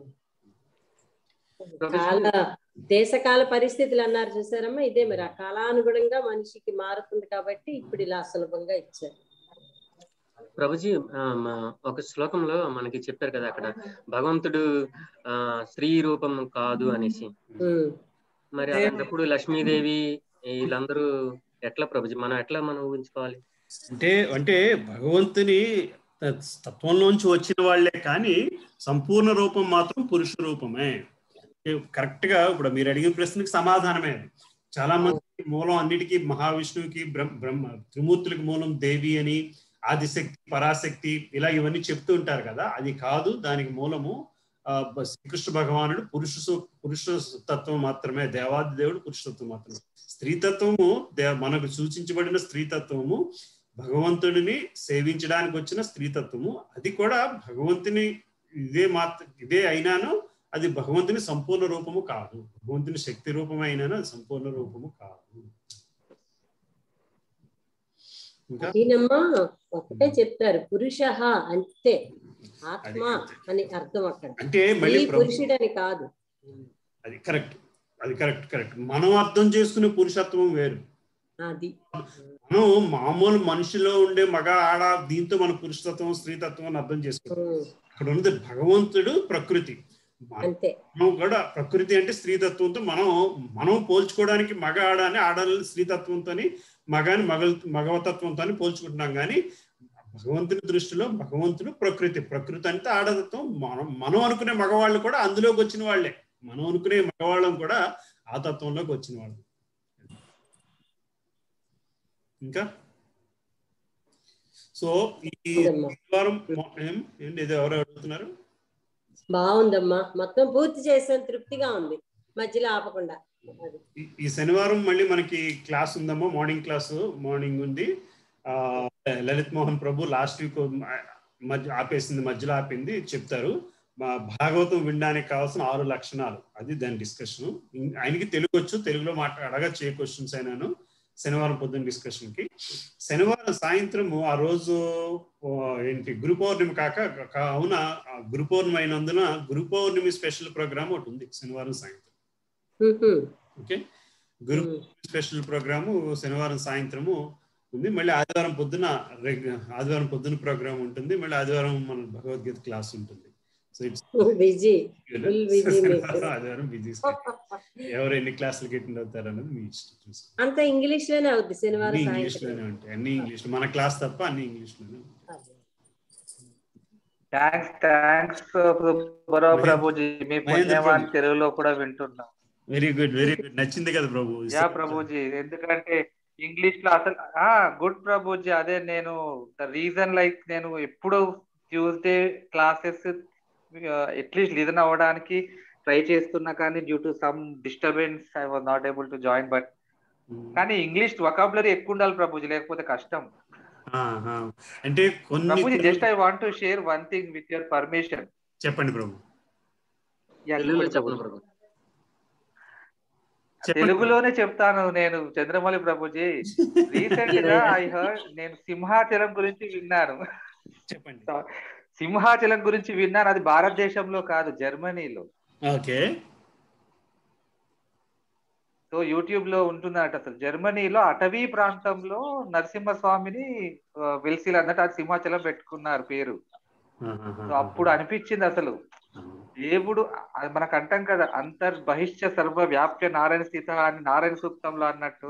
కాల దేశకాల పరిస్థితులు అన్నారు చూసారమ్మా ఇదే మరి ఆ కాలానుగుణంగా మనిషికి మారుతుంది కాబట్టి ఇప్పుడు ఇలా సులభంగా ఇచ్చారు ప్రభుజీ ఒక శ్లోకంలో మనకి చెప్పారు కదా అక్కడ భగవంతుడు ఆ స్త్రీ రూపం కాదు అనేసి మరి అలాంటప్పుడు లక్ష్మీదేవి వీళ్ళందరూ ఎట్లా ప్రభుజీ మనం ఎట్లా మనం ఊహించుకోవాలి అంటే అంటే భగవంతుని తత్వంలోంచి వచ్చిన వాళ్లే కానీ సంపూర్ణ రూపం మాత్రం పురుష రూపమే కరెక్ట్ గా ఇప్పుడు మీరు అడిగిన ప్రశ్నకి సమాధానమే చాలా మంది మూలం అన్నిటికీ మహావిష్ణువుకి బ్రహ్మ త్రిమూర్తులకి మూలం దేవి అని ఆదిశక్తి పరాశక్తి ఇలా ఇవన్నీ చెప్తూ ఉంటారు కదా అది కాదు దానికి మూలము శ్రీకృష్ణ భగవానుడు పురుష పురుష తత్వం మాత్రమే దేవాది దేవుడు పురుషతత్వం మాత్రమే స్త్రీతత్వము మనకు సూచించబడిన స్త్రీతత్వము భగవంతుడిని సేవించడానికి వచ్చిన స్త్రీతత్వము అది కూడా భగవంతుని ఇదే మాత్ర ఇదే అయినాను అది భగవంతుని సంపూర్ణ రూపము కాదు భగవంతుని శక్తి రూపమైనా అది సంపూర్ణ రూపము కాదు ఇంకా అదేనమ్మా ఒకటే చెప్తారు పురుష అంతే ఆత్మ అని అర్థం అక్కడ అంటే మళ్ళీ ఈ ప్రభు- పురుషుడని కాదు అది కరెక్ట్ అది కరెక్ట్ కరెక్ట్ మనం అర్థం చేసుకునే పురుషత్వం వేరు అది మనం మామూలు మనిషిలో ఉండే మగ ఆడ దీంతో మన పురుషతత్వం స్త్రీతత్వం అని అర్థం చేసుకుంటాం అక్కడ ఉన్నది భగవంతుడు ప్రకృతి మన- అంతే మనం కూడా ప్రకృతి అంటే స్త్రీతత్వంతో మనం మనం పోల్చుకోవడానికి మగ ఆడ అని ఆడని స్త్రీతత్వంతో మగాని మగ మగవతత్వంతో పోల్చుకుంటున్నాం కానీ భగవంతుని దృష్టిలో భగవంతుడు ప్రకృతి ప్రకృతి అంటే ఆడతత్వం మనం మనం అనుకునే మగవాళ్ళు కూడా అందులోకి వచ్చిన వాళ్ళే మనం అనుకునే మగవాళ్ళం కూడా ఆ తత్వంలోకి వచ్చిన వాళ్ళు ఇంకా సో ఈ వారం ఏం ఏంటి ఏదో ఎవరు అడుగుతున్నారు బాగుందమ్మా మొత్తం పూర్తి చేసాను తృప్తిగా ఉంది మధ్యలో ఆపకుండా అది ఈ- ఈ శనివారం మళ్ళీ మనకి క్లాస్ ఉందమ్మా మార్నింగ్ క్లాస్ మార్నింగ్ ఉంది ఆ, లలిత్ మోహన్ ప్రభు లాస్ట్ వీక్ మధ్య ఆపేసింది మధ్యలో ఆపింది చెప్తారు మా భాగవతం వినడానికి కావాల్సిన ఆరు లక్షణాలు అది దాని డిస్కషన్ ఆయనకి తెలుగు వచ్చు తెలుగులో మాట అడగచ్చు ఏ క్వశ్చన్స్ అయినాను శనివారం పొద్దున్న డిస్కషన్ కి శనివారం సాయంత్రము ఆ రోజు ఓ, ఏంటి గురు పౌర్ణమి కాక కావున ఆ గురు పౌర్ణమి అయినందున గురు పౌర్ణమి స్పెషల్ ప్రోగ్రామ్ ఒకటి ఉంది శనివారం సాయంత్రం ఓకే గురు స్పెషల్ ప్రోగ్రాము శనివారం సాయంత్రము ఉంది మళ్ళీ ఆదివారం పొద్దున రెగ్- ఆదివారం పొద్దున ప్రోగ్రామ్ ఉంటుంది మళ్ళీ ఆదివారం మన భగవద్గీత క్లాస్ ఉంటుంది so it's busy full busy మీకు ఆదివారం బిజీ ఎవరు ఎన్ని క్లాసులు అటెండ్ అవుతారు అన్నది మీ ఇష్టం చూసుకో. అంత ఇంగ్లీష్ లోనే అవుద్ది శనివారం అన్ని ఇంగ్లీష్ సాయంత్రం లోనే ఉంటాయి అన్ని ఇంగ్లీష్ మన క్లాస్ తప్ప అన్ని ఇంగ్లీష్ లోనే ఉంటాయి. థ్యాంక్స్ థ్యాంక్స్ బరో ప్రభుజీ మీ పుణ్యవాన్ తెలుగులో కూడా వింటున్నాం వెరీ గుడ్ వెరీ గుడ్ నచ్చింది కదా ప్రభు యా ప్రభుజీ ఎందుకంటే ఇంగ్లీష్ లో అసలు ఆ గుడ్ ప్రభుజీ అదే నేను ద రీజన్ లైక్ నేను ఎప్పుడు ట్యూస్డే క్లాసెస్ అట్లీస్ట్ లిజన్ అవ్వడానికి ట్రై చేస్తున్నా కానీ due to some disturbance I was not able to join but కానీ ఇంగ్లీష్ వొకాబులరీ ఎక్కువ ఉండాలి ప్రభుజీ లేకపోతే కష్టం ఆ, ఆ. అంటే కొన్ని ప్రభుజీ కొన్ని- just I want to share one thing with your permission చెప్పండి ప్రభు తెలుగులో చెప్పండి ప్రభు తెలుగులోనే చెప్తాను నేను చంద్రమౌళి ప్రభుజీ రీసెంట్ గా ఐ హర్డ్ నేను సింహాచలం గురించి విన్నాను చెప్పండి సింహాచలం గురించి విన్నాను అది భారతదేశంలో కాదు జర్మనీలో ఓకే సో యూట్యూబ్ లో ఉంటుందట అసలు జర్మనీలో అటవీ ప్రాంతంలో నరసింహస్వామిని ఆ, వెలిసిలు అన్నట్టు అది సింహాచలం పెట్టుకున్నారు పేరు సో అప్పుడు అనిపించింది అసలు దేవుడు అది మనకు అంటాం కదా అంతర్ బహిష్ట సర్వ వ్యాప్య నారాయణ స్థిత అని నారాయణ సూక్తంలో అన్నట్టు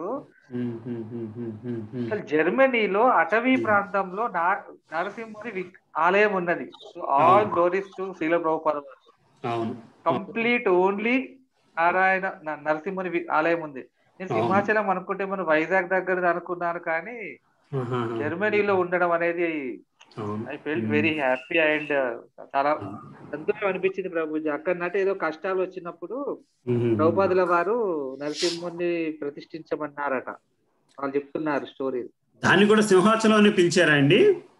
అసలు జర్మనీలో అటవీ ప్రాంతంలో నా- నరసింహుని వి- ఆలయం ఉన్నది so all glories to Srila Prabhupada అవును కంప్లీట్ ఓన్లీ నారాయణ న- నరసింహుని వి- ఆలయం ఉంది నేను అవును. సింహాచలం అనుకుంటే మనం వైజాగ్ దగ్గర అనుకున్నాను కానీ జర్మనీలో ఉండడం అనేది అవును I felt very happy and చాలా సంతోషం అనిపించింది ప్రభుజీ అక్కడ నటు ఏదో కష్టాలు వచ్చినప్పుడు మ్మ్. ప్రభుపాదుల వారు నరసింహుని ప్రతిష్ఠించమన్నారట వాళ్ళు చెప్తున్నారు స్టోరీ దాన్ని కూడా సింహాచలం అని పిలిచారా అండి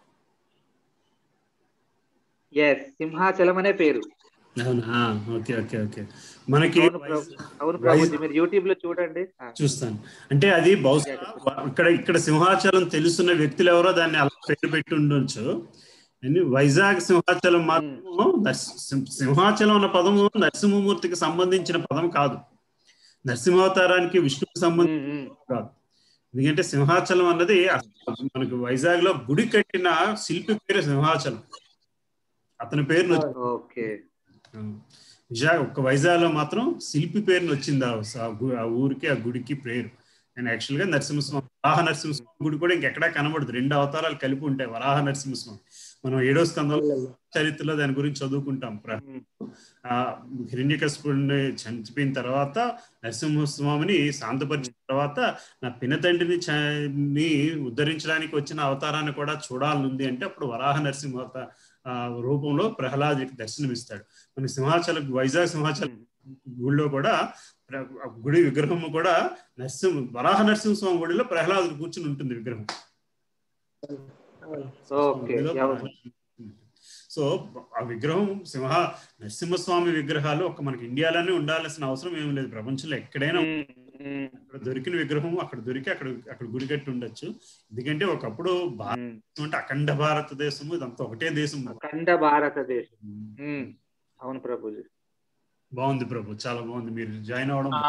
ఎస్ సింహాచలం అనే పేరు అవునా ఓకే ఓకే ఓకే మనకి అవును ప్రభు- అవును ప్రభుజీ మీరు యూట్యూబ్ లో చూడండి ఆ. చూస్తాను అంటే అది బహుశా ఇక్కడ ఇక్కడ సింహాచలం తెలుసున్న వ్యక్తులు ఎవరో దాన్ని అలా పేరు పెట్టి ఉండొచ్చు కానీ వైజాగ్ సింహాచలం మాత్రం నర్సి- సింహ- సింహాచలం అన్న పదము నరసింహమూర్తికి సంబంధించిన పదం కాదు నరసింహావతారానికి విష్ణువుకి సంబంధించిన పదం కాదు ఎందుకంటే సింహాచలం అన్నది అసలు మనకు వైజాగ్ లో గుడి కట్టిన శిల్పి పేరు సింహాచలం అతని పేరును ఓకే విజా ఒక్క వైజాగ్లో మాత్రం శిల్పి పేరుని వచ్చింది ఆ స- ఆ గు- ఆ ఊరికి ఆ గుడికి పేరు నేను యాక్చువల్ గా నరసింహస్వామి వరాహ నరసింహస్వామి గుడి కూడా ఇంకెక్కడా కనబడదు రెండు అవతారాలు కలిపి ఉంటాయి వరాహ నరసింహస్వామి మనం ఏడో స్కందంలో చరిత్రలో దాని గురించి చదువుకుంటాం ప్ర- ఆ హిరణ్యకశిపుడిని చనిపోయిన తర్వాత నరసింహస్వామిని శాంతపరిచిన తర్వాత నా పినతండ్రిని చ- ని ఉద్ధరించడానికి వచ్చిన అవతారాన్ని కూడా చూడాలనుంది అంటే అప్పుడు వరాహ నరసింహ అవత- ఆ రూపంలో ప్రహ్లాదుడికి దర్శనమిస్తాడు మన సింహాచల వైజాగ్ సింహాచల గుడిలో కూడా ప్ర- ఆ గుడి విగ్రహం కూడా నరసింహ వరాహ నరసింహస్వామి గుడిలో ప్రహ్లాదుడు కూర్చుని ఉంటుంది విగ్రహం ఓకే సో ఆ విగ్రహం సింహ నరసింహస్వామి విగ్రహాలు ఒక మనకి ఇండియాలోనే ఉండాల్సిన అవసరం ఏం లేదు ప్రపంచంలో ఎక్కడైనా అక్కడ దొరికిన విగ్రహం అక్కడ దొరికి అక్కడ అక్కడ గుడి కట్టి ఉండొచ్చు ఎందుకంటే ఒకప్పుడు భారతదేశం అంటే అఖండ భారతదేశము ఇదంతా ఒకటే దేశం అఖండ భారతదేశం ఉమ్, అవును ప్రభుజీ బాగుంది ప్రభు చాలా బాగుంది మీరు జాయిన్ అవ్వడం ఆ,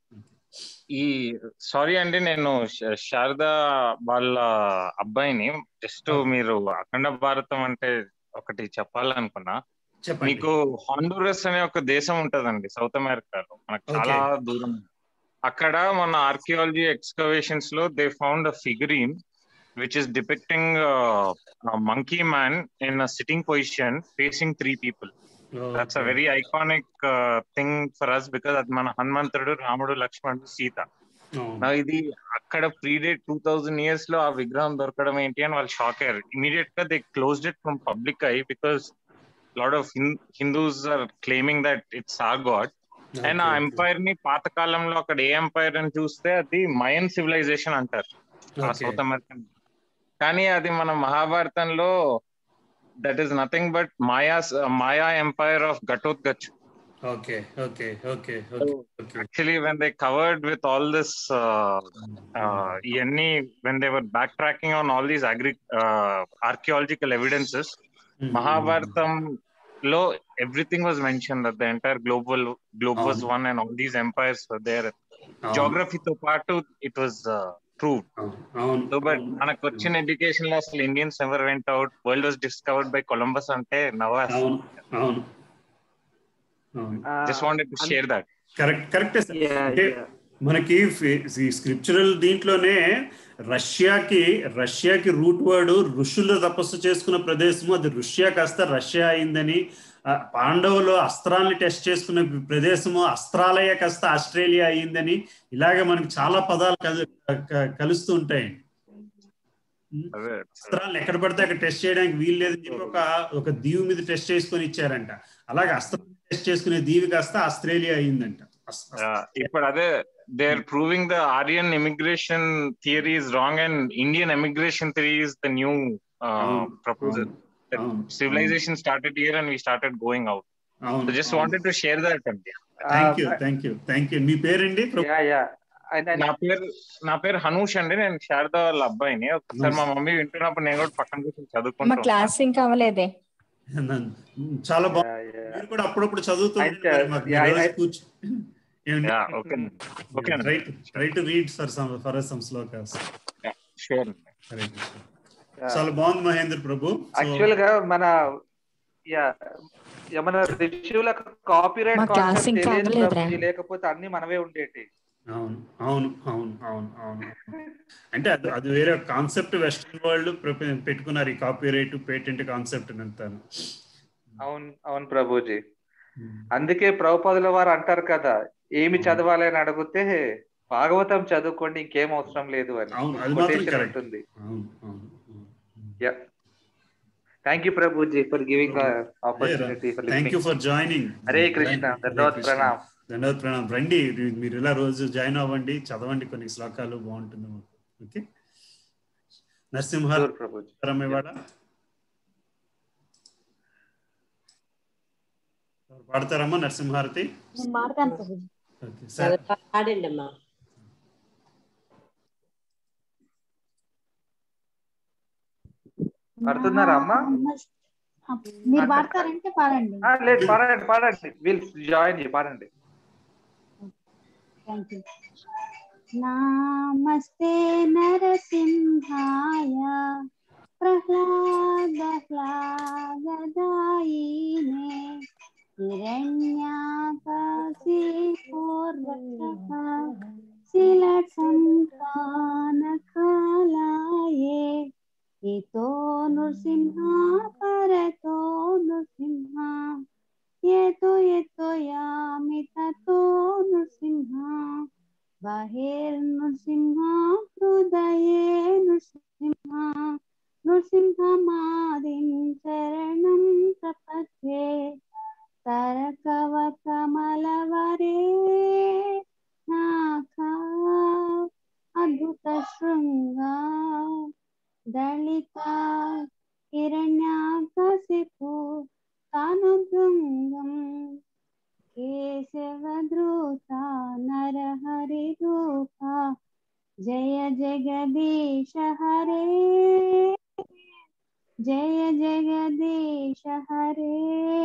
ఈ సారీ అండి నేను శ- శారద వాళ్ళ అబ్బాయిని జస్ట్ మీరు అఖండ భారతం అంటే ఒకటి చెప్పాలనుకున్నా చెప్పండి మీకు హాండూరస్ అనే ఒక దేశం ఉంటదండి సౌత్ అమెరికాలో మనకు చాలా దూరం అక్కడ మన ఆర్కియాలజీ ఎక్స్కవేషన్స్ లో they found a figurine which is depicting monkey man in sitting position facing three people that's a very iconic thing for us because అది మన హనుమంతుడు రాముడు లక్ష్మణుడు సీత నా ఇది అక్కడ ప్రీడేట్ టూ థౌజండ్ ఇయర్స్ లో ఆ విగ్రహం దొరకడం ఏంటి అని వాళ్ళు షాక్ అయ్యారు ఇమీడియట్ గా they closed it from public I because lot of Hindus are claiming that it's our god and ఆ ఎంపైర్ ని పాత కాలంలో అక్కడ ఏ ఎంపైర్ అని చూస్తే అది మయన్ సివిలైజేషన్ అంటారు ఆ Okay. సౌత్ అమెరికన్ కానీ అది మన మహాభారతంలో that is nothing but maya maya empire of Ghatotkach okay okay okay okay okay actually when they covered with all this uh, uh, ఇవన్నీ when they were backtracking on all these agri uh, archaeological evidences mahabharatam లో everything was mentioned that the entire global globe was అవును. one and all these empires were there అవును. geography తో పాటు it was uh, proved అవును so but మనకు వచ్చిన ఎడ్యుకేషన్ లో అసలు Indians ever went out world was discovered by Columbus అంటే నవాస్ అవును అవును అవును just wanted to share that correct కరెక్టే సార్ Yeah, అంటే yeah. మనకి స్క్రిప్చురల్ దీంట్లోనే రష్యాకి రష్యాకి రూట్ వర్డ్ ఋషులు తపస్సు చేసుకున్న ప్రదేశము అది రుష్యా కాస్త రష్యా అయిందని ఆ, పాండవులు అస్త్రాల్ని టెస్ట్ చేసుకున్న ప్రదేశము అస్త్రాలయ కాస్త ఆస్ట్రేలియా అయిందని ఇలాగే మనకి చాలా పదాలు కలు- క- కలుస్తూ ఉంటాయి అదే అస్త్రాలను ఎక్కడ పడితే అక్కడ టెస్ట్ చేయడానికి వీలు లేదని చెప్పి ఒక ఒక దీవి మీద టెస్ట్ చేసుకొని ఇచ్చారంట అలాగే అస్త్రం టెస్ట్ చేసుకునే దీవి కాస్త ఆస్ట్రేలియా అయిందంట అస్- Yeah, ఇప్పుడు అదే they are proving the Aryan immigration theory is wrong and Indian immigration theory is the new proposal civilization started here and we started going out అవును, so just అవును. wanted to share that అండి thank you thank you thank you మీ పేరండి యా యా అండ్ నా పేరు నా పేరు హనూష్ అండి నేను శారద వాళ్ళ అబ్బాయిని ఒకసారి మా మమ్మీ వింటున్నప్పుడు నేను కూడా పక్కన కూర్చొని మా చదువుకుంటాను క్లాస్ ఇంకా అవ్వలేదే చాలా బాగుంది మీరు కూడా అప్పుడప్పుడు చదువుతూ ఉండండి మరి మాకు yeah, మీరు I- రోజు కూర్చో- ఏమండి? Yeah, okay. Okay. Try to- try to read for some for us some slokas. Sure Hare Krishna. చాలా బాగుంది మహేంద్ర ప్రభు So, యాక్చువల్ గా మన యా యా, మన ఋషులకు కాపీరైట్ మా క్లాస్ ఇంకా అవ్వలేదురా. లేకపోతే అన్ని మనమే ఉండేటి అవును అవును అవును అవును అవును అంటే అది అది వేరే కాన్సెప్ట్ వెస్ట్రన్ వరల్డ్ పెట్టుకున్నారు ఈ కాపీ రైట్ పేటెంట్ కాన్సెప్ట్ అంతాను అవును అవును ప్రభుజీ అందుకే ప్రభుపదుల వారు అంటారు కదా ఏమి చదవాలి అని అడిగితే భాగవతం చదువుకోండి ఇంకేం అవసరం లేదు అని అవును అది మాత్రం Quotation కరెక్ట్ ఉంటుంది అవును అవును yeah thank you Prabhuji for giving opportunity for thank you for joining Hare Krishna దండవత్ ప్రణామ్ ధన్యవాద్ ప్రణామ్ రండి మీరు- మీరు ఇలా రోజు జాయిన్ అవ్వండి చదవండి కొన్ని శ్లోకాలు బాగుంటుంది మాకు ఓకే నరసింహ Sure, ప్రభుజీ. ఇవాళ ఎవరు పాడతారమ్మా నరసింహారతి నేను మాడతాను ప్రభు ఓకే సరే పాడండి అమ్మా పడుతున్నారా అమ్మా మీరు పాడతారంటే పాడండి ఆ, లేదు పాడండి పాడండి విల్ జాయిన్ పాడండి థ్యాంక్ యూ నమస్తే నరసింహాయ ప్రహ్లాదహ్లాదదాయినే హిరణ్యాకాశీపూర్వకః శిలసంతానకాలాయే ఇతో నృసింహ పరతో నృసింహ ఏతో ఏతో యామి తతో నృసింహ బహిర్నృసింహ హృదయే నృసింహ నృసింహమాదిం శరణం ప్రపద్యే తరకవ కమలవరే నాకా అద్భుత శృంగా దళిత హిరణ్యాకశిపు తానుభృంగం केशवद्रुता नरहरिरूपा जय जगदीश हरे जय जगदीश हरे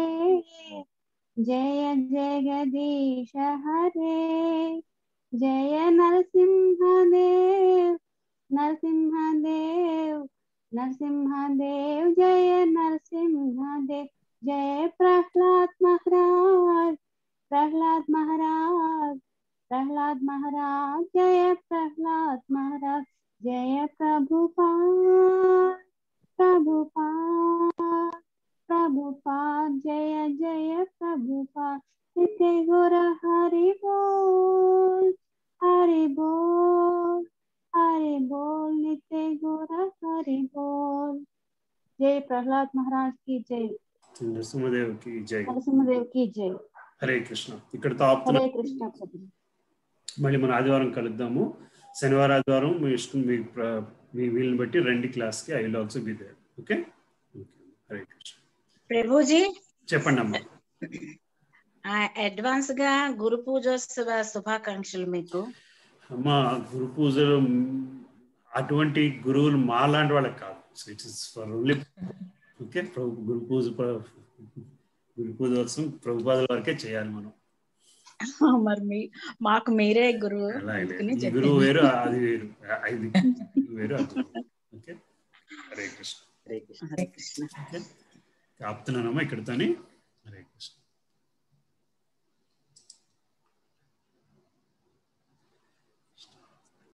जय जगदीश हरे जय नरसिंहदेव नरसिंहदेव नरसिंहदेव जय नरसिंहदेव जय प्रहलाद महाराज प्रहलाद महाराज प्रहलाद महाराज जय प्रहलाद महाराज जय प्रभुपाद प्रभुपाद प्रभुपाद जय जय प्रभुपाद नित्य गुर हरि बोल हरि बोल हरि बोल नित्य गुर हरि बोल जय प्रहलाद महाराज की जय నరసింహదేవ్కి జై नरसिंहदेव की जय హరే కృష్ణ ఇక్కడతో ఆపుతున్నా हरे कृष्ण प्रभु మళ్ళీ మన ఆదివారం కలుద్దాము శనివారం ఆదివారం మీ ఇష్టం మీ ప్ర- మీ వీలుని బట్టి రండి క్లాస్కి I will also be there okay Hare Krishna Prabhuji చెప్పండి అమ్మా అడ్వాన్స్ గా గురు పూజోత్సవ శుభాకాంక్షలు మీకు అమ్మ గురు పూజలు మ్, అటువంటి గురువులు మా లాంటి వాళ్ళకి కాదు so it's is for only okay Prabhu గురు పూజ ప్ర- గురు పూజోత్సవం ప్రభుపాదుల వరకే చేయాలి మనం మరి మీ మాకు మీరే గురువు అలా లేదు. అందుకని ఈ చెప్పాను. గురువు వేరు అది వేరు ఇది ఇది వేరు అది వేరు. ఓకే హరే కృష్ణ హరే కృష్ణ హరే కృష్ణ ఆపుతున్నానమ్మా ఇక్కడితోని